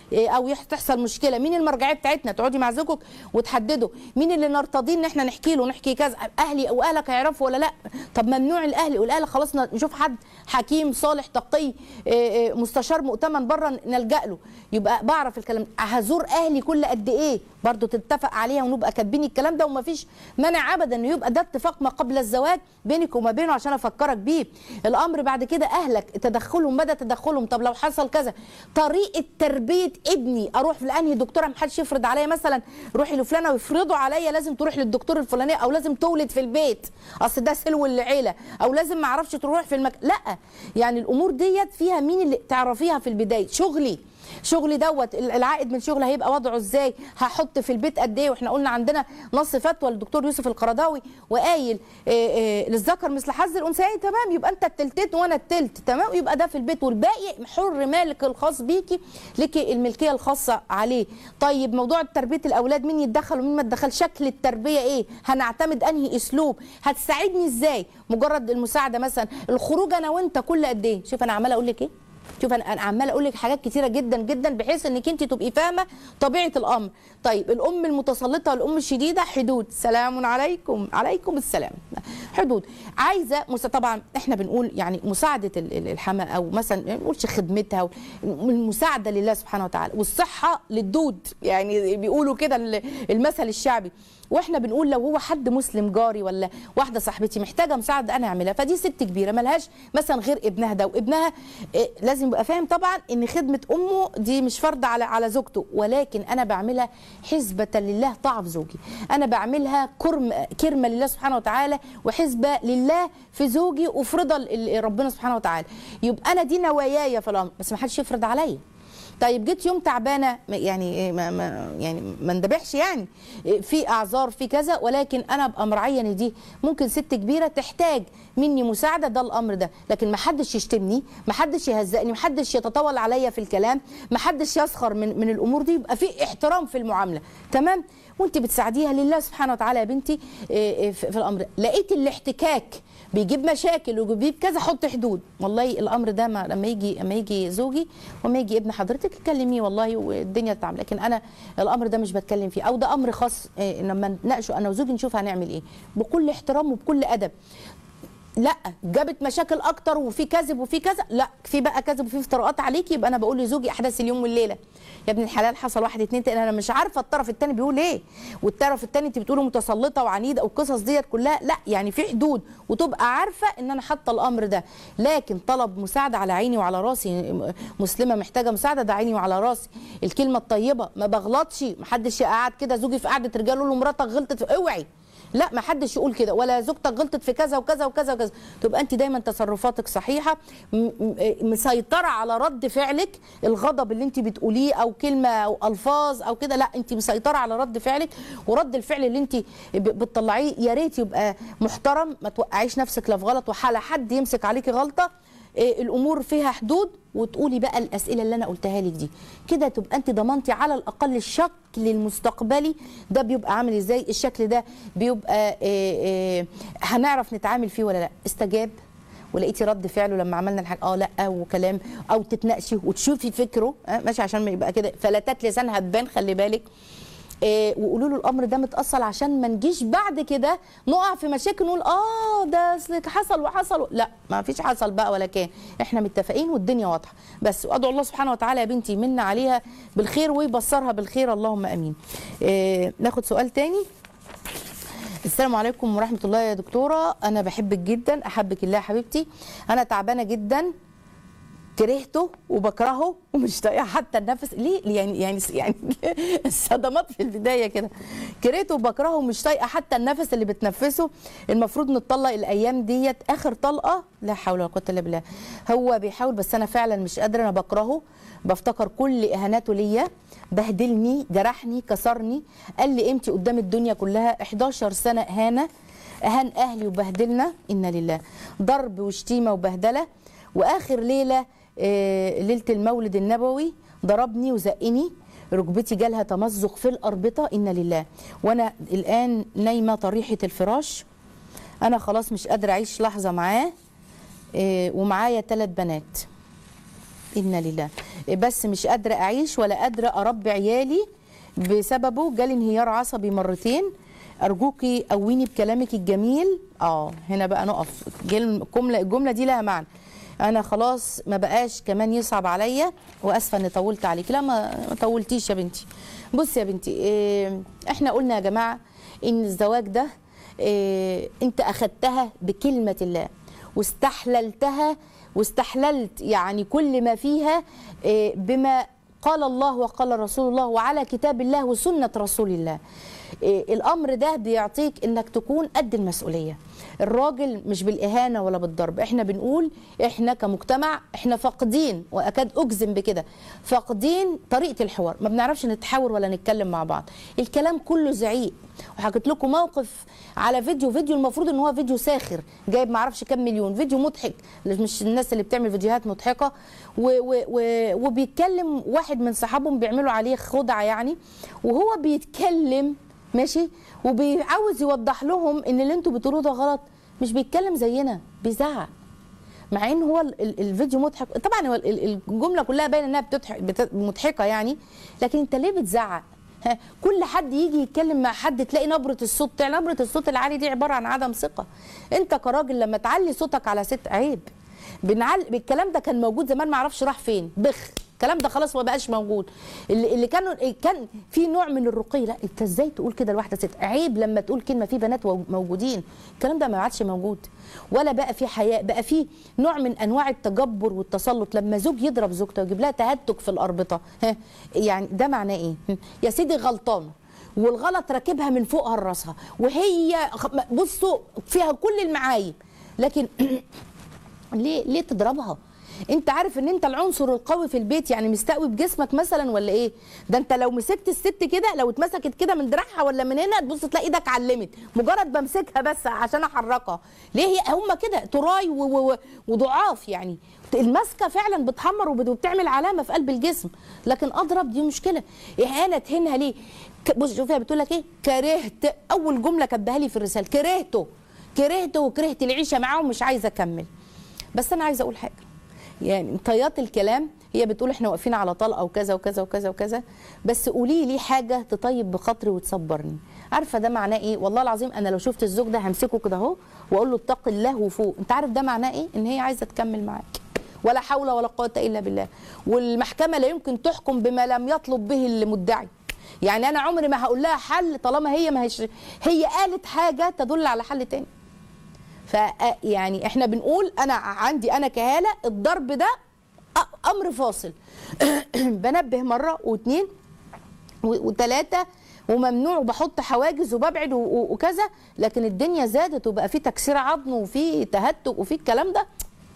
Speaker 2: إيه، او يح- تحصل مشكله مين المرجعيه بتاعتنا تقعدي مع زوجك وتحددوا مين اللي نرتضيه ان احنا نحكي له نحكي كذا اهلي او اهلك هيعرفوا ولا لا طب ممنوع الاهل والاهل خلاص ن- نشوف حد حكيم صالح تقي إيه، إيه، مستشار مؤتمن بره نلجا له يبقى بعرف الكلام ده. هزور اهلي كل قد ايه برضو تتفق عليها ونبقى كاتبين الكلام ده ومفيش مانع ابدا انه يبقى ده اتفاق ما قبل الزواج بينك وما بينه عشان افكرك بيه الامر بعد كده اهلك تدخلهم مدى تدخلهم طب لو حصل كذا طريقه تربيه ابني اروح لانهي دكتوره محدش يفرض عليا مثلا روحي لفلانه ويفرضوا عليا لازم تروح للدكتور الفلاني او لازم تولد في البيت اصل ده سلو العيله او لازم ما اعرفش تروح في المكان لا يعني الامور ديت فيها مين اللي تعرفيها في البدايه شغلي شغلي دوت العائد من شغلي هيبقى وضعه ازاي هحط في البيت قد ايه واحنا قلنا عندنا نص فتوى للدكتور يوسف القرضاوي وقايل إيه إيه للذكر مثل حظ الانثيين تمام يبقى انت التلتين وانا التلت تمام يبقى ده في البيت والباقي حر مالك الخاص بيكي ليكي الملكيه الخاصه عليه طيب موضوع تربيه الاولاد مين يتدخل ومين ما يتدخل شكل التربيه ايه هنعتمد انهي اسلوب هتساعدني ازاي مجرد المساعده مثلا الخروج انا وانت كل قد ايه شوف انا عماله اقول لك ايه شوف انا انا عماله اقول لك حاجات كتيره جدا جدا بحيث انك انت تبقي فاهمه طبيعه الامر طيب الام المتسلطه والام الشديده حدود سلام عليكم عليكم السلام حدود عايزه مس... طبعا احنا بنقول يعني مساعده ال- ال- الحما او مثلا ما نقولش خدمتها و- المساعده لله سبحانه وتعالى والصحه للدود يعني بيقولوا كده ال- المثل الشعبي واحنا بنقول لو هو حد مسلم جاري ولا واحده صاحبتي محتاجه مساعده انا اعملها فدي ست كبيره ملهاش مثلا غير ابنها ده وابنها إيه، لازم يبقى فاهم طبعا ان خدمه امه دي مش فرض على على زوجته ولكن انا بعملها حسبه لله طاعه في زوجي انا بعملها كرم كرمه لله سبحانه وتعالى وحسبه لله في زوجي وفرضه ال- ربنا سبحانه وتعالى يبقى انا دي نواياي في الامر بس ما حدش يفرض عليا طيب جيت يوم تعبانه ما- يعني إيه ما ما يعني ما اندبحش يعني إيه في اعذار في كذا ولكن انا ابقى مراعيه ان دي ممكن ست كبيره تحتاج مني مساعده ده الامر ده لكن ما حدش يشتمني ما حدش يهزقني ما حدش يتطاول عليا في الكلام ما حدش يسخر من من الامور دي يبقى في احترام في المعامله تمام وانت بتساعديها لله سبحانه وتعالى يا بنتي إيه إيه في في الامر لقيت الاحتكاك بيجيب مشاكل وبيجيب كذا حط حدود والله الامر ده ما لما يجي لما يجي زوجي وما يجي ابن حضرتك تكلميه والله والدنيا تتعامل لكن انا الامر ده مش بتكلم فيه او ده امر خاص إيه، لما نناقشه انا وزوجي نشوف هنعمل ايه بكل احترام وبكل ادب لا جابت مشاكل اكتر وفي كذب وفي كذا لا في بقى كذب وفي افتراءات عليكي يبقى انا بقول لزوجي احداث اليوم والليله يا ابن الحلال حصل واحد اتنين تلاته انا مش عارفه الطرف التاني بيقول ايه والطرف التاني انت بتقولي متسلطه وعنيده والقصص ديت كلها لا يعني في حدود وتبقى عارفه ان انا حاطه الامر ده لكن طلب مساعده على عيني وعلى راسي مسلمه محتاجه مساعده ده عيني وعلى راسي الكلمه الطيبه ما بغلطش محدش قاعد كده زوجي في قعده رجال يقول له مراتك غلطت في اوعي لا ما حدش يقول كده ولا زوجتك غلطت في كذا وكذا وكذا وكذا تبقى انت دايما تصرفاتك صحيحه م- م- مسيطره على رد فعلك الغضب اللي انت بتقوليه او كلمه او الفاظ او كده لا انت مسيطره على رد فعلك ورد الفعل اللي انت ب- بتطلعيه يا ريت يبقى محترم ما توقعيش نفسك لا في غلط وحاله حد يمسك عليكي غلطه إيه، الامور فيها حدود وتقولي بقى الاسئله اللي انا قلتها لك دي كده تبقى انت ضمنتي على الاقل الشكل المستقبلي ده بيبقى عامل ازاي الشكل ده بيبقى إيه إيه هنعرف نتعامل فيه ولا لا استجاب ولقيتي رد فعله لما عملنا الحاجه اه لا وكلام او تتناقشي وتشوفي فكره آه ماشي عشان ما يبقى كده فلتات لسانها تبان خلي بالك إيه وقولوا له الامر ده متاصل عشان ما نجيش بعد كده نقع في مشاكل نقول اه ده أصلك حصل وحصل لا ما فيش حصل بقى ولا كان احنا متفقين والدنيا واضحه بس وادعو الله سبحانه وتعالى يا بنتي منا عليها بالخير ويبصرها بالخير اللهم امين إيه ناخد سؤال تاني السلام عليكم ورحمه الله يا دكتوره انا بحبك جدا احبك الله يا حبيبتي انا تعبانه جدا كرهته وبكرهه ومش طايقه حتى النفس ليه يعني يعني يعني الصدمات في البدايه كده كرهته وبكرهه ومش طايقه حتى النفس اللي بتنفسه المفروض نتطلق الايام ديت اخر طلقه لا حول ولا قوه الا بالله هو بيحاول بس انا فعلا مش قادره انا بكرهه بفتكر كل اهاناته ليا بهدلني جرحني كسرني قال لي قيمتي قدام الدنيا كلها 11 سنه اهانه اهان اهلي وبهدلنا انا لله ضرب وشتيمه وبهدله واخر ليله آه، ليله المولد النبوي ضربني وزقني ركبتي جالها تمزق في الاربطه انا لله وانا الان نايمه طريحه الفراش انا خلاص مش قادره اعيش لحظه معاه آه، ومعايا ثلاث بنات انا لله بس مش قادره اعيش ولا قادره اربي عيالي بسببه جالي انهيار عصبي مرتين ارجوكي قويني بكلامك الجميل اه هنا بقى نقف جل- الجمله الجمله دي لها معنى انا خلاص ما بقاش كمان يصعب عليا واسفه اني طولت عليك لا ما ما طولتيش يا بنتي بصي يا بنتي إيه احنا قلنا يا جماعه ان الزواج ده إيه انت اخدتها بكلمه الله واستحللتها واستحللت يعني كل ما فيها إيه بما قال الله وقال رسول الله وعلى كتاب الله وسنه رسول الله إيه الامر ده بيعطيك انك تكون قد المسؤوليه الراجل مش بالاهانه ولا بالضرب احنا بنقول احنا كمجتمع احنا فاقدين واكاد اجزم بكده فاقدين طريقه الحوار ما بنعرفش نتحاور ولا نتكلم مع بعض الكلام كله زعيق وحكيت لكم موقف على فيديو فيديو المفروض ان هو فيديو ساخر جايب ما اعرفش كام مليون فيديو مضحك مش الناس اللي بتعمل فيديوهات مضحكه و و و وبيتكلم واحد من صحابهم بيعملوا عليه خدعه يعني وهو بيتكلم ماشي وبيعاوز يوضح لهم ان اللي انتوا بتقولوه ده غلط مش بيتكلم زينا بيزعق مع ان هو ال- ال- الفيديو مضحك طبعا هو ال- ال- الجمله كلها باينه انها بتضحك بت- مضحكه يعني لكن انت ليه بتزعق ها كل حد يجي يتكلم مع حد تلاقي نبره الصوت تلاقي نبره الصوت العالي دي عباره عن عدم ثقه انت كراجل لما تعلي صوتك على ست عيب بنعل... الكلام ده كان موجود زمان ما اعرفش راح فين بخ الكلام ده خلاص ما بقاش موجود اللي, اللي كانوا كان في نوع من الرقي لا انت ازاي تقول كده لواحده ست عيب لما تقول كلمه في بنات و- موجودين الكلام ده ما عادش موجود ولا بقى في حياء بقى في نوع من انواع التجبر والتسلط لما زوج يضرب زوجته ويجيب لها تهتك في الاربطه ها يعني ده معناه ايه هم، يا سيدي غلطانه والغلط راكبها من فوقها لراسها وهي خ- بصوا فيها كل المعايب لكن ليه ليه تضربها انت عارف ان انت العنصر القوي في البيت يعني مستقوي بجسمك مثلا ولا ايه ده انت لو مسكت الست كده لو اتمسكت كده من دراعها ولا من هنا تبص تلاقي ايدك علمت مجرد بمسكها بس عشان احركها ليه هي هم كده تراي و- و- و- وضعاف يعني المسكه فعلا بتحمر وبت- وبتعمل علامه في قلب الجسم لكن اضرب دي مشكله اهانه تهينها ليه ك- بص شوفيها بتقول لك ايه كرهت اول جمله كاتباها لي في الرساله كرهته كرهته وكرهت العيشه معاه ومش عايزه اكمل بس انا عايزه اقول حاجه يعني طيات الكلام هي بتقول احنا واقفين على طلقه وكذا وكذا وكذا وكذا بس قولي لي حاجه تطيب بخاطري وتصبرني عارفه ده معناه ايه والله العظيم انا لو شفت الزوج ده همسكه كده اهو واقول له اتق الله وفوق انت عارف ده معناه ايه ان هي عايزه تكمل معاك ولا حول ولا قوه الا بالله والمحكمه لا يمكن تحكم بما لم يطلب به المدعي يعني انا عمري ما هقول لها حل طالما هي ما هيش هي قالت حاجه تدل على حل تاني ف يعني احنا بنقول انا عندي انا كهاله الضرب ده أ- امر فاصل بنبه مره واثنين وثلاثه وممنوع وبحط حواجز وببعد و- و- وكذا لكن الدنيا زادت وبقى في تكسير عظم وفي تهتك وفي الكلام ده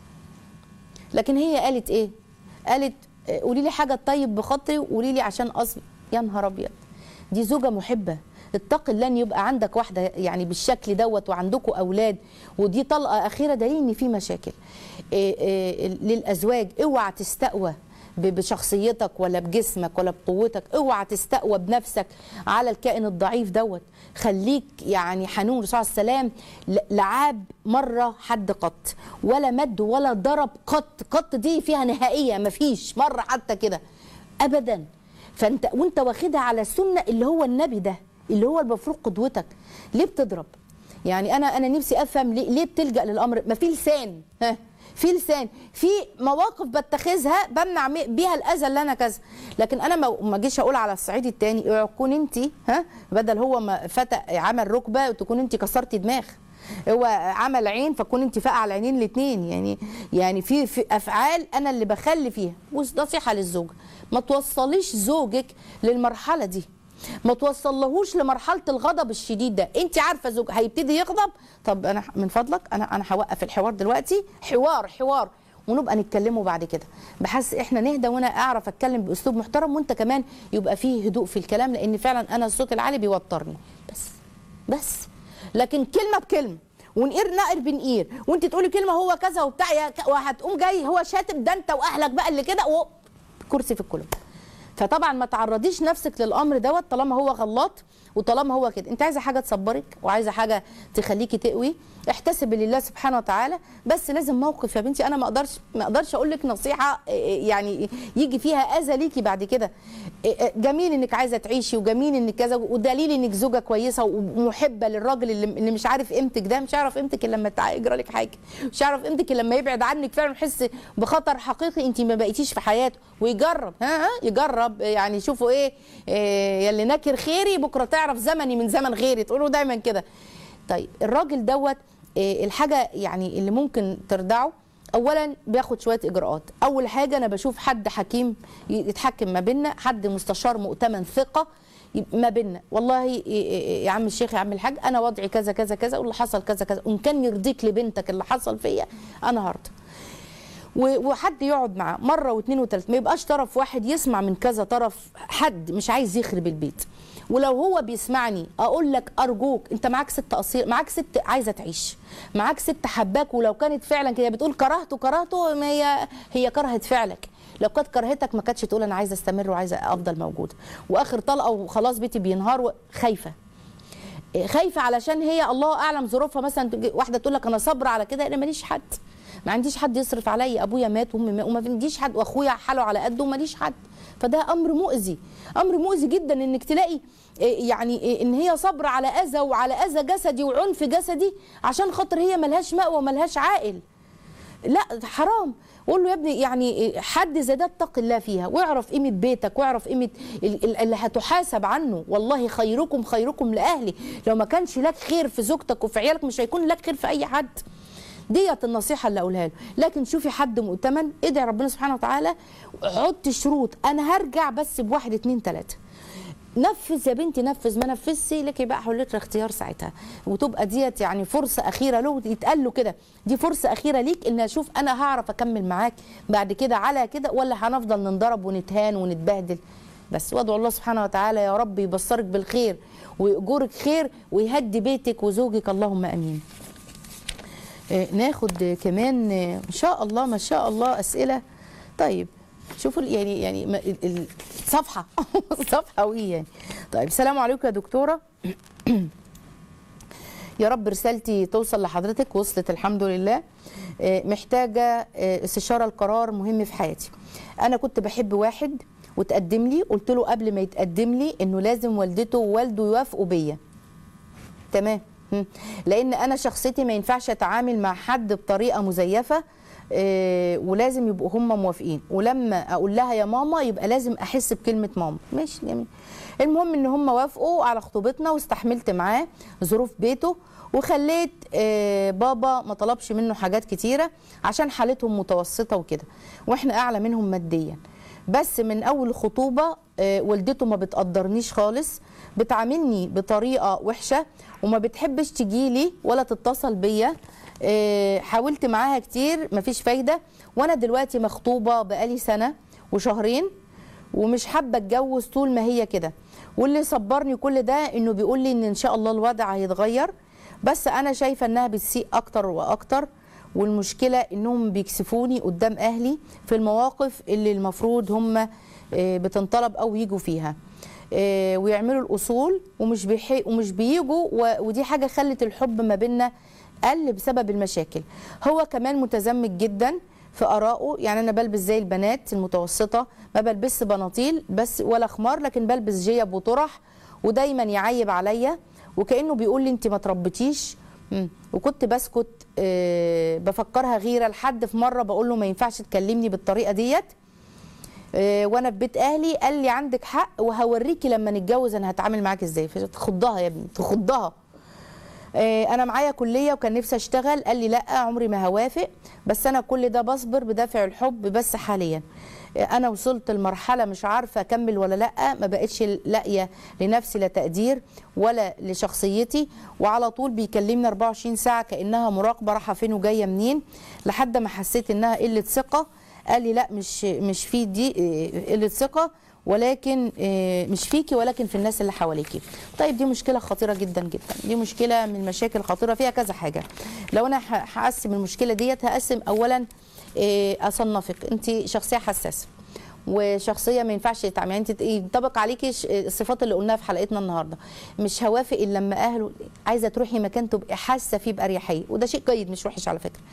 Speaker 2: لكن هي قالت ايه قالت آه، قولي لي حاجه طيب بخاطري وقولي لي عشان اصبر يا نهار ابيض دي زوجه محبه اتق الله ان يبقى عندك واحده يعني بالشكل دوت وعندكم اولاد ودي طلقه اخيره دليل ان في مشاكل إيه إيه للازواج اوعى تستقوى ب- بشخصيتك ولا بجسمك ولا بقوتك اوعى تستقوى بنفسك على الكائن الضعيف دوت خليك يعني حنون الرسول صلى الله عليه وسلم ل- لعاب مره حد قط ولا مد ولا ضرب قط قط دي فيها نهائيه مفيش مره حتى كده ابدا فانت وانت واخدها على السنه اللي هو النبي ده اللي هو المفروض قدوتك ليه بتضرب يعني انا انا نفسي افهم ليه, ليه بتلجا للامر ما في لسان ها في لسان في مواقف بتخذها بمنع مي- بيها الاذى اللي انا كذا لكن انا ما ما اجيش اقول على الصعيد التاني اوعي تكون انت ها بدل هو ما فتق عمل ركبه تكون انت كسرتي دماغ هو عمل عين فكون انت فاقعه على العينين الاثنين يعني يعني في, في افعال انا اللي بخلي فيها ونصيحه للزوج ما توصليش زوجك للمرحله دي ما توصلهوش لمرحله الغضب الشديد ده انت عارفه زوج هيبتدي يغضب طب انا من فضلك انا انا هوقف الحوار دلوقتي حوار حوار ونبقى نتكلموا بعد كده بحس احنا نهدى وانا اعرف اتكلم باسلوب محترم وانت كمان يبقى فيه هدوء في الكلام لان فعلا انا الصوت العالي بيوترني بس بس لكن كلمه بكلمه ونقير نقر بنقير وانت تقولي كلمه هو كذا وبتاع يا ك- وهتقوم جاي هو شاتم ده انت واهلك بقى اللي كده و- كرسي في الكلوب فطبعا ما تعرضيش نفسك للامر دوت طالما هو غلط وطالما هو كده انت عايزه حاجه تصبرك وعايزه حاجه تخليكي تقوي احتسبي لله سبحانه وتعالى بس لازم موقف يا بنتي انا ما اقدرش ما اقدرش اقول لك نصيحه إيه، يعني يجي فيها اذى ليكي بعد كده إيه، إيه، جميل انك عايزه تعيشي وجميل انك كذا ودليل انك زوجه كويسه ومحبه للراجل اللي, اللي مش عارف قيمتك ده مش هيعرف قيمتك الا لما تع- يجرى لك حاجه مش هيعرف قيمتك الا لما يبعد عنك فعلا يحس بخطر حقيقي انت ما بقيتيش في حياته ويجرب ها ها يجرب يعني شوفوا ايه, إيه يلي ناكر خيري بكره تعرف زمني من زمن غيري تقولوا دايما كده طيب الراجل دوت إيه الحاجه يعني اللي ممكن تردعه اولا بياخد شويه اجراءات اول حاجه انا بشوف حد حكيم يتحكم ما بيننا حد مستشار مؤتمن ثقه يبقى ما بيننا والله ي- ي- يا عم الشيخ يا عم الحاج انا وضعي كذا كذا كذا واللي حصل كذا كذا وان كان يرضيك لبنتك اللي حصل فيا انا هرضى و- وحد يقعد معاه مره واثنين وثلاثه ما يبقاش طرف واحد يسمع من كذا طرف حد مش عايز يخرب البيت ولو هو بيسمعني اقول لك ارجوك انت معاك ست قصير معاك ست عايزه تعيش معاك ست حباك ولو كانت فعلا كده بتقول كرهته كرهته ما هي هي كرهت فعلك لو كانت كرهتك ما كانتش تقول انا عايزه استمر وعايزه افضل موجوده واخر طلقه وخلاص بيتي بينهار و- خايفه خايفه علشان هي الله اعلم ظروفها مثلا تجي- واحده تقول لك انا صابره على كده انا ماليش حد ما عنديش حد يصرف عليا ابويا مات وامي مات وما عنديش حد واخويا حاله على قده وماليش حد فده امر مؤذي امر مؤذي جدا انك تلاقي إيه يعني إيه ان هي صابره على اذى وعلى اذى جسدي وعنف جسدي عشان خاطر هي ملهاش مأوى وملهاش عائل لا ده حرام قول له يا ابني يعني حد زي ده اتق الله فيها واعرف قيمه بيتك واعرف قيمه ال- ال- اللي هتحاسب عنه والله خيركم خيركم لاهلي لو ما كانش لك خير في زوجتك وفي عيالك مش هيكون لك خير في اي حد ديت النصيحه اللي اقولها له لكن شوفي حد مؤتمن ادعي ربنا سبحانه وتعالى حط شروط انا هرجع بس بواحد اتنين تلاته نفذ يا بنتي نفذ ما نفذش لك بقى حريه الاختيار ساعتها وتبقى ديت يعني فرصه اخيره له يتقال له كده دي فرصه اخيره ليك ان اشوف انا هعرف اكمل معاك بعد كده على كده ولا هنفضل ننضرب ونتهان ونتبهدل بس وادعو الله سبحانه وتعالى يا رب يبصرك بالخير ويأجرك خير ويهدي بيتك وزوجك اللهم امين آه، ناخد كمان آه، ان شاء الله ما شاء الله اسئله طيب شوفوا ال- يعني يعني ما- ال- ال- صفحه صفحه وي يعني طيب السلام عليكم يا دكتوره يا رب رسالتي توصل لحضرتك وصلت الحمد لله آه، محتاجه آه، استشاره القرار مهم في حياتي انا كنت بحب واحد وتقدم لي قلت له قبل ما يتقدم لي انه لازم والدته ووالده يوافقوا بيا تمام مم. لان انا شخصيتي ما ينفعش اتعامل مع حد بطريقه مزيفه آه، ولازم يبقوا هم موافقين ولما اقول لها يا ماما يبقى لازم احس بكلمه ماما ماشي جميل المهم ان هم وافقوا على خطوبتنا واستحملت معاه ظروف بيته وخليت آه، بابا ما طلبش منه حاجات كتيره عشان حالتهم متوسطه وكده واحنا اعلى منهم ماديا بس من اول خطوبه آه، والدته ما بتقدرنيش خالص بتعاملني بطريقه وحشه وما بتحبش تجيلي ولا تتصل بيا آه، حاولت معاها كتير مفيش فايده وانا دلوقتي مخطوبه بقالي سنه وشهرين ومش حابه اتجوز طول ما هي كده واللي صبرني كل ده انه بيقول لي ان ان شاء الله الوضع هيتغير بس انا شايفه انها بتسيء اكتر واكتر والمشكله انهم بيكسفوني قدام اهلي في المواقف اللي المفروض هم آه، بتنطلب او يجوا فيها آه، ويعملوا الاصول ومش بيحي ومش بيجوا و- ودي حاجه خلت الحب ما بيننا قل بسبب المشاكل هو كمان متزمت جدا في ارائه يعني انا بلبس زي البنات المتوسطه ما بلبسش بناطيل بس ولا خمار لكن بلبس جيب وطرح ودايما يعيب عليا وكانه بيقول لي انت ما تربيتيش مم. وكنت بسكت آه، بفكرها غيره لحد في مره بقول له ما ينفعش تكلمني بالطريقه ديت آه، وانا في بيت اهلي قال لي عندك حق وهوريكي لما نتجوز انا هتعامل معاك ازاي تخضها يا ابني تخضها آه، انا معايا كليه وكان نفسي اشتغل قال لي لا عمري ما هوافق بس انا كل ده بصبر بدافع الحب بس حاليا آه، انا وصلت لمرحله مش عارفه اكمل ولا لا ما بقتش لاقيه لنفسي لا تقدير ولا لشخصيتي وعلى طول بيكلمني 24 ساعه كانها مراقبه رايحه فين وجايه منين لحد ما حسيت انها قله ثقه قال لي لا مش مش في دي آه، قله ثقه ولكن آه، مش فيكي ولكن في الناس اللي حواليكي طيب دي مشكله خطيره جدا جدا دي مشكله من المشاكل الخطيره فيها كذا حاجه لو انا ه- هقسم المشكله ديت هقسم اولا آه، اصنفك انت شخصيه حساسه وشخصيه ما ينفعش يتعامل يعني انت ينطبق عليكي ش- الصفات اللي قلناها في حلقتنا النهارده مش هوافق الا لما اهله عايزه تروحي مكان تبقي حاسه فيه باريحيه وده شيء جيد مش وحش على فكره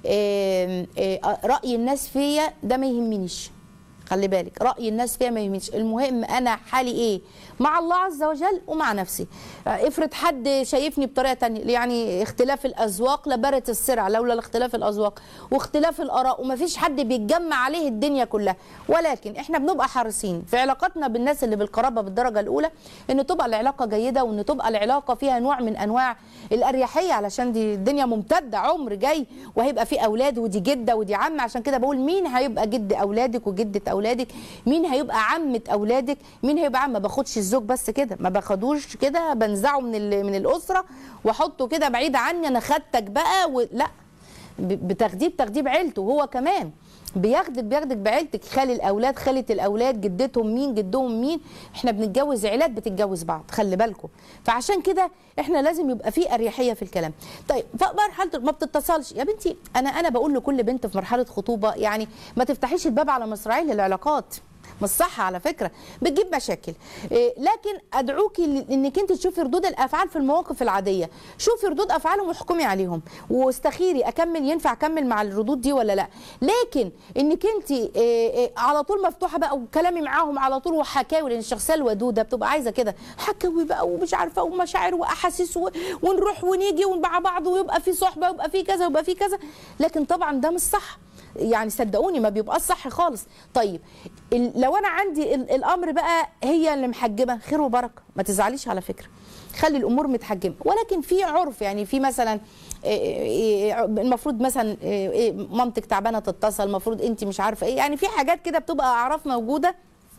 Speaker 2: آم، آه، راي الناس فيا ده ما يهمنيش خلي بالك راي الناس فيها ما يهمنيش المهم انا حالي ايه مع الله عز وجل ومع نفسي آه، افرض حد شايفني بطريقه تانية يعني اختلاف الاذواق لبرت السرعه لولا اختلاف الاذواق واختلاف الاراء وما فيش حد بيتجمع عليه الدنيا كلها ولكن احنا بنبقى حريصين في علاقاتنا بالناس اللي بالقرابه بالدرجه الاولى ان تبقى العلاقه جيده وان تبقى العلاقه فيها نوع من انواع الاريحيه علشان دي الدنيا ممتده عمر جاي وهيبقى في اولاد ودي جده ودي عم عشان كده بقول مين هيبقى جد اولادك وجده اولادك مين هيبقى عمه اولادك مين هيبقى عم ما باخدش الزوج بس كده ما باخدوش كده بنزعه من ال- من الاسره واحطه كده بعيد عني انا خدتك بقى و... لا ب- بتاخديه بتاخديه بعيلته هو كمان بياخدك بياخدك بعيلتك خال الاولاد خاله الاولاد جدتهم مين جدهم مين احنا بنتجوز عيلات بتتجوز بعض خلي بالكم فعشان كده احنا لازم يبقى في اريحيه في الكلام طيب فمرحله ما بتتصلش يا بنتي انا انا بقول لكل بنت في مرحله خطوبه يعني ما تفتحيش الباب على مصراعين للعلاقات مش صح على فكره بتجيب مشاكل إيه، لكن ادعوكي ل- انك انت تشوفي ردود الافعال في المواقف العاديه شوفي ردود افعالهم واحكمي عليهم واستخيري اكمل ينفع اكمل مع الردود دي ولا لا لكن انك انت إيه، إيه، على طول مفتوحه بقى وكلامي معاهم على طول وحكاوي لان الشخصيه الودوده بتبقى عايزه كده حكاوي بقى ومش عارفه ومشاعر واحاسيس و- ونروح ونيجي مع بعض ويبقى في صحبه ويبقى في كذا ويبقى في كذا لكن طبعا ده مش صح يعني صدقوني ما بيبقاش صح خالص طيب ال- لو انا عندي ال- الامر بقى هي اللي محجمه خير وبركه ما تزعليش على فكره خلي الامور متحجمه ولكن في عرف يعني في مثلا إيه إيه المفروض مثلا إيه إيه مامتك تعبانه تتصل المفروض انت مش عارفه ايه يعني في حاجات كده بتبقى اعراف موجوده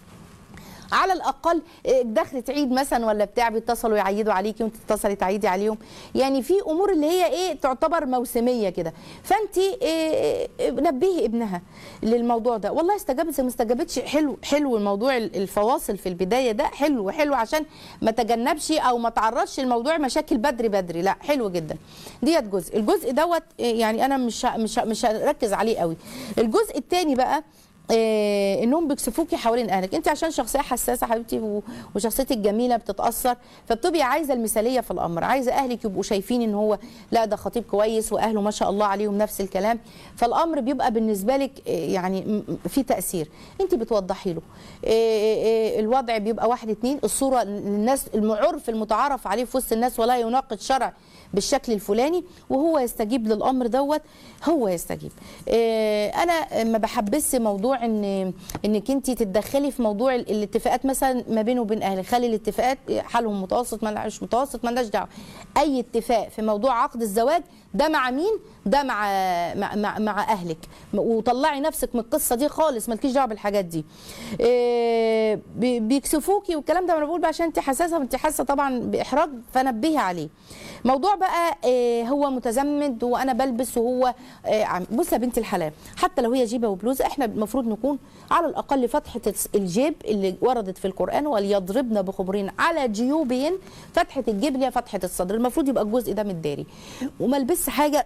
Speaker 2: على الاقل إيه، دخلت عيد مثلا ولا بتاع بيتصلوا يعيدوا عليكي وانت تتصلي تعيدي عليهم يعني في امور اللي هي ايه تعتبر موسميه كده فانت إيه، إيه، نبهي ابنها للموضوع ده والله استجابت زي ما استجابتش حلو حلو الموضوع الفواصل في البدايه ده حلو حلو عشان ما تجنبش او ما تعرضش الموضوع مشاكل بدري بدري لا حلو جدا ديت جزء الجزء دوت إيه، يعني انا مش ه- مش ه- مش هركز عليه قوي الجزء الثاني بقى إيه انهم بيكسفوكي حوالين اهلك انت عشان شخصيه حساسه حبيبتي و- وشخصيتك جميله بتتاثر فبتبقي عايزه المثاليه في الامر عايزه اهلك يبقوا شايفين ان هو لا ده خطيب كويس واهله ما شاء الله عليهم نفس الكلام فالامر بيبقى بالنسبه لك إيه، يعني م- م- في تاثير انت بتوضحي له إيه، إيه، الوضع بيبقى واحد اتنين الصوره للناس المعرف المتعارف عليه في وسط الناس ولا يناقض شرع بالشكل الفلاني وهو يستجيب للامر دوت هو يستجيب إيه، انا ما بحبس موضوع ان انك انت تتدخلي في موضوع ال- الاتفاقات مثلا ما بينه وبين اهلك خلي الاتفاقات حالهم متوسط ما مش متوسط مالناش دعوه اي اتفاق في موضوع عقد الزواج ده مع مين ده مع مع مع, مع اهلك وطلعي نفسك من القصه دي خالص مالكيش دعوه بالحاجات دي إيه، بي- بيكسفوكي والكلام ده انا بقول بقى عشان انت حساسه وانت حاسه طبعا باحراج فنبهي عليه موضوع بقى آه، هو متزمت وانا بلبس وهو آه، عم- بص يا بنت الحلال حتى لو هي جيبه وبلوزه احنا المفروض نكون على الاقل فتحه الس- الجيب اللي وردت في القران وليضربن بخمرين على جيوبهن فتحه الجيب اللي هي فتحه الصدر المفروض يبقى الجزء ده متداري وما البس حاجه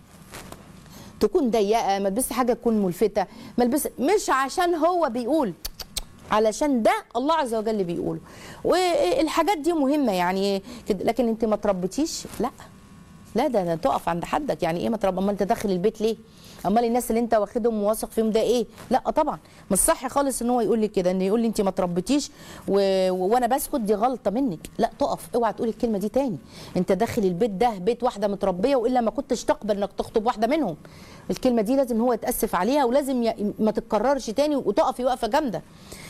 Speaker 2: تكون ضيقه ما تلبسش حاجه تكون ملفته ما البس مش عشان هو بيقول علشان ده الله عز وجل بيقوله والحاجات دي مهمه يعني كده لكن انت ما تربيتيش لا لا ده, ده تقف عند حدك يعني ايه ما تربى امال انت داخل البيت ليه امال الناس اللي انت واخدهم وواثق فيهم ده ايه لا طبعا مش صح خالص ان هو يقول لي كده ان يقول لي انت ما تربيتيش و... و... وانا بسكت دي غلطه منك لا تقف اوعى تقولي الكلمه دي تاني انت داخل البيت ده بيت واحده متربيه والا ما كنتش تقبل انك تخطب واحده منهم الكلمه دي لازم هو يتاسف عليها ولازم ي... ما تتكررش تاني وتقفي وقفه جامده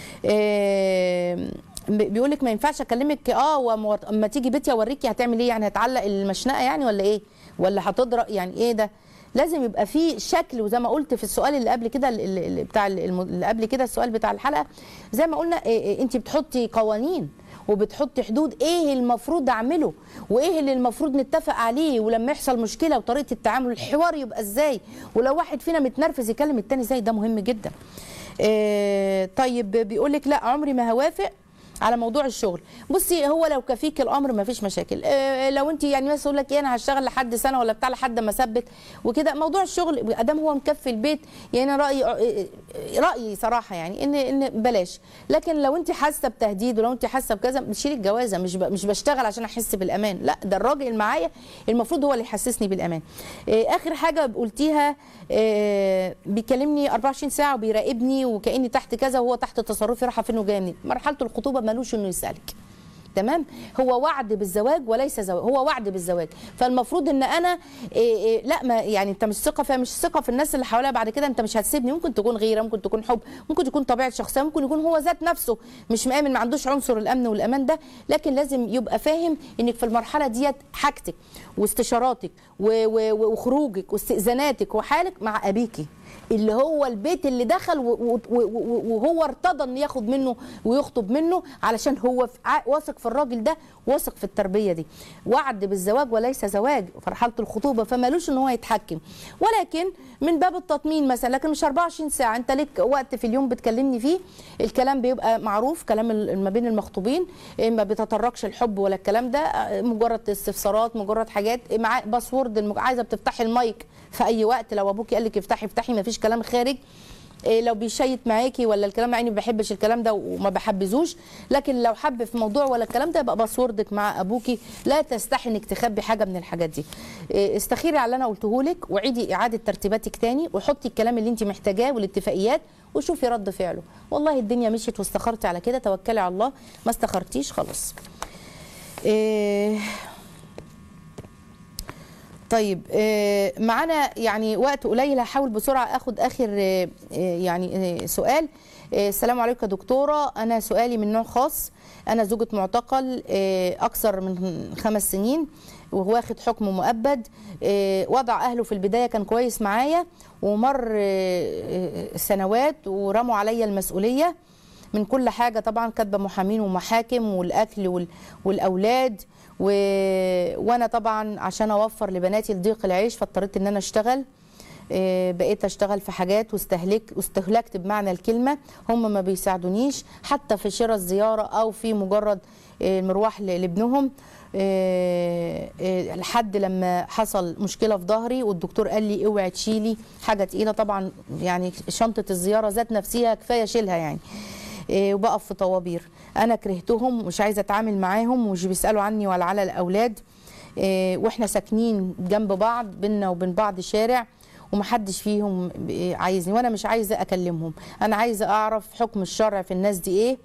Speaker 2: بيقول لك ما ينفعش اكلمك اه واما تيجي بيتي اوريكي هتعمل ايه يعني هتعلق المشنقه يعني ولا ايه ولا هتضرب يعني ايه ده لازم يبقى في شكل وزي ما قلت في السؤال اللي قبل كده اللي بتاع اللي قبل كده السؤال بتاع الحلقه زي ما قلنا إيه إيه انت بتحطي قوانين وبتحطي حدود ايه المفروض اعمله وايه اللي المفروض نتفق عليه ولما يحصل مشكله وطريقه التعامل الحوار يبقى ازاي ولو واحد فينا متنرفز يكلم التاني ازاي ده مهم جدا إيه طيب بيقول لك لا عمري ما هوافق على موضوع الشغل بصي هو لو كفيك الامر ما فيش مشاكل آه، لو انت يعني مثلا يقول لك ايه انا هشتغل لحد سنه ولا بتاع لحد ما اثبت وكده موضوع الشغل ادام هو مكفي البيت يعني انا رايي آه، رايي صراحه يعني ان ان بلاش لكن لو انت حاسه بتهديد ولو انت حاسه بكذا شيلي الجوازه مش ب- مش بشتغل عشان احس بالامان لا ده الراجل اللي معايا المفروض هو اللي يحسسني بالامان آه، اخر حاجه قلتيها آه، بيكلمني 24 ساعه وبيراقبني وكاني تحت كذا وهو تحت تصرفي رايحه فين وجايه منين مرحله الخطوبه ملوش انه يسالك تمام هو وعد بالزواج وليس زواج هو وعد بالزواج فالمفروض ان انا إيه إيه لا ما يعني انت مش ثقه فيها مش ثقه في الناس اللي حواليا بعد كده انت مش هتسيبني ممكن تكون غيره ممكن تكون حب ممكن تكون طبيعه شخصيه ممكن يكون هو ذات نفسه مش مآمن ما عندوش عنصر الامن والامان ده لكن لازم يبقى فاهم انك في المرحله ديت حاجتك واستشاراتك و- و- وخروجك واستئذاناتك وحالك مع ابيكي اللي هو البيت اللي دخل و- و- و- وهو ارتضى ان ياخد منه ويخطب منه علشان هو في- ع- واثق في الراجل ده واثق في التربيه دي وعد بالزواج وليس زواج في مرحله الخطوبه فمالوش ان هو يتحكم ولكن من باب التطمين مثلا لكن مش 24 ساعه انت ليك وقت في اليوم بتكلمني فيه الكلام بيبقى معروف كلام ال- ما بين المخطوبين إيه، ما بيتطرقش الحب ولا الكلام ده آه، مجرد استفسارات مجرد حاجات إيه، معاه باسورد المج- عايزه بتفتحي المايك في اي وقت لو ابوكي قال لك افتحي افتحي ما فيش كلام خارج إيه لو بيشيت معاكي ولا الكلام يعني ما بحبش الكلام ده وما بحبذوش لكن لو حب في موضوع ولا الكلام ده يبقى باسوردك مع ابوكي لا تستحي انك تخبي حاجه من الحاجات دي إيه استخيري على اللي انا قلته لك وعيدي اعاده ترتيباتك تاني وحطي الكلام اللي انت محتاجاه والاتفاقيات وشوفي رد فعله والله الدنيا مشيت واستخرتي على كده توكلي على الله ما استخرتيش خلاص إيه طيب آه، معانا يعني وقت قليل هحاول بسرعه اخد اخر آه، آه، يعني آه، سؤال آه، السلام عليكم يا دكتوره انا سؤالي من نوع خاص انا زوجة معتقل آه، اكثر من خمس سنين واخد حكم مؤبد آه، وضع اهله في البدايه كان كويس معايا ومر آه، آه، سنوات ورموا عليا المسؤوليه من كل حاجه طبعا كاتبه محامين ومحاكم والاكل وال... والاولاد و... وانا طبعا عشان اوفر لبناتي لضيق العيش فاضطريت ان انا اشتغل آه، بقيت اشتغل في حاجات واستهلك واستهلكت بمعنى الكلمه هم ما بيساعدونيش حتى في شراء الزياره او في مجرد آه، المروح ل- لابنهم آه، آه، لحد لما حصل مشكله في ظهري والدكتور قال لي اوعي تشيلي حاجه تقيله طبعا يعني شنطه الزياره ذات نفسها كفايه شيلها يعني إيه، وبقف في طوابير انا كرهتهم مش عايزه اتعامل معاهم ومش بيسالوا عني ولا على الاولاد إيه، واحنا ساكنين جنب بعض بينا وبين بعض شارع ومحدش فيهم ب- عايزني وانا مش عايزه اكلمهم انا عايزه اعرف حكم الشرع في الناس دي ايه,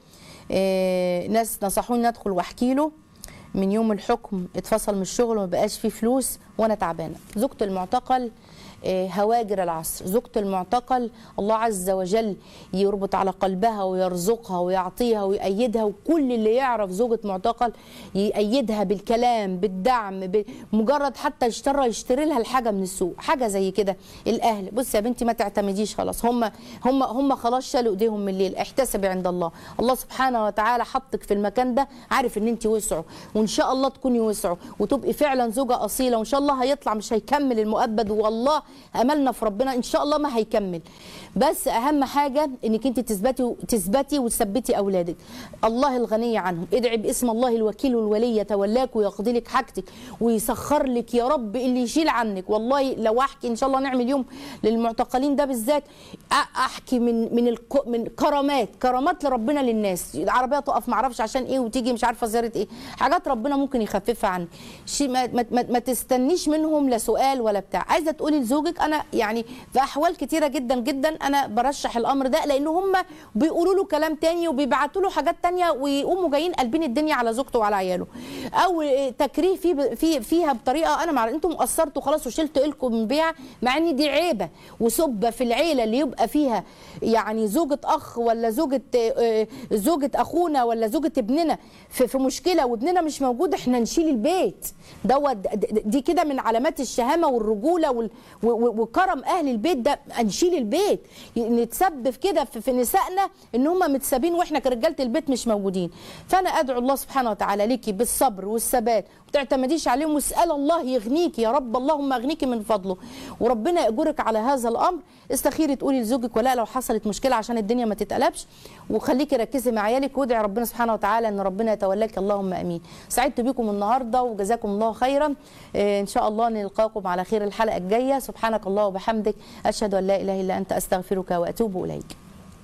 Speaker 2: إيه ناس نصحوني ادخل واحكي له من يوم الحكم اتفصل من الشغل وما بقاش فيه فلوس وانا تعبانه زوجة المعتقل آه، هواجر العصر زوجة المعتقل الله عز وجل يربط على قلبها ويرزقها ويعطيها ويأيدها وكل اللي يعرف زوجة معتقل يأيدها بالكلام بالدعم بمجرد حتى يشترى يشتري لها الحاجة من السوق حاجة زي كده الأهل بصي يا بنتي ما تعتمديش خلاص هم هم هم خلاص شالوا ايديهم من الليل احتسبي عند الله الله سبحانه وتعالى حطك في المكان ده عارف ان انت وسعه وان شاء الله تكوني وسعه وتبقي فعلا زوجة أصيلة وان شاء الله هيطلع مش هيكمل المؤبد والله املنا في ربنا ان شاء الله ما هيكمل بس اهم حاجه انك انت تثبتي تثبتي وتثبتي اولادك الله الغني عنهم ادعي باسم الله الوكيل والولي يتولاك ويقضي لك حاجتك ويسخر لك يا رب اللي يشيل عنك والله لو احكي ان شاء الله نعمل يوم للمعتقلين ده بالذات أ- احكي من من الك من كرامات كرامات لربنا للناس العربيه تقف ما اعرفش عشان ايه وتيجي مش عارفه زياره ايه حاجات ربنا ممكن يخففها عنك شيء ما, ما, ما, ما تستنيش منهم لا سؤال ولا بتاع عايزه تقولي لزوجك انا يعني في احوال كتيره جدا جدا انا برشح الامر ده لان هم بيقولوا له كلام تاني وبيبعتوا له حاجات تانية ويقوموا جايين قلبين الدنيا على زوجته وعلى عياله او تكريه في في فيها بطريقه انا مع انتم قصرتوا خلاص وشلت لكم من بيع مع ان دي عيبه وسبه في العيله اللي يبقى فيها يعني زوجة اخ ولا زوجة آه، زوجة اخونا ولا زوجة ابننا في, في مشكله وابننا مش موجود احنا نشيل البيت دوت د- د- دي كده من علامات الشهامه والرجوله وال- و- و- وكرم اهل البيت ده نشيل البيت نتسبب كده في, في نسائنا ان هم متسابين واحنا كرجاله البيت مش موجودين فانا ادعو الله سبحانه وتعالى ليكي بالصبر والثبات ما تعتمديش عليهم واسال الله يغنيكي يا رب اللهم اغنيكي من فضله وربنا ياجرك على هذا الامر استخيري تقولي لزوجك زوجك ولا لو حصلت مشكله عشان الدنيا ما تتقلبش وخليكي ركزي مع عيالك وادعي ربنا سبحانه وتعالى ان ربنا يتولاك اللهم امين سعدت بكم النهارده وجزاكم الله خيرا آه، ان شاء الله نلقاكم على خير الحلقه الجايه سبحانك الله وبحمدك اشهد ان لا اله الا انت استغفرك واتوب اليك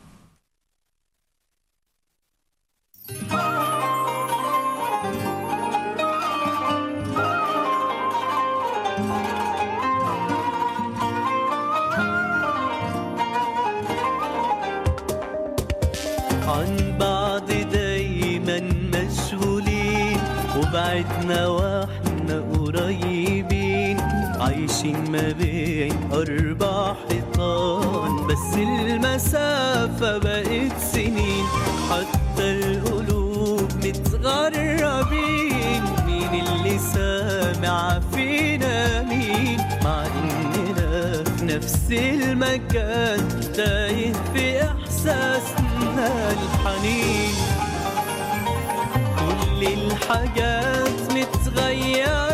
Speaker 1: عن بعض دايما مشغولين وبعدنا واحنا قريبين عايشين ما بين أربع حيطان بس المسافة بقت سنين حتى القلوب متغربين مين اللي سامع فينا مين مع إننا في نفس المكان تايه في إحساسنا الحنين كل الحاجات متغيرة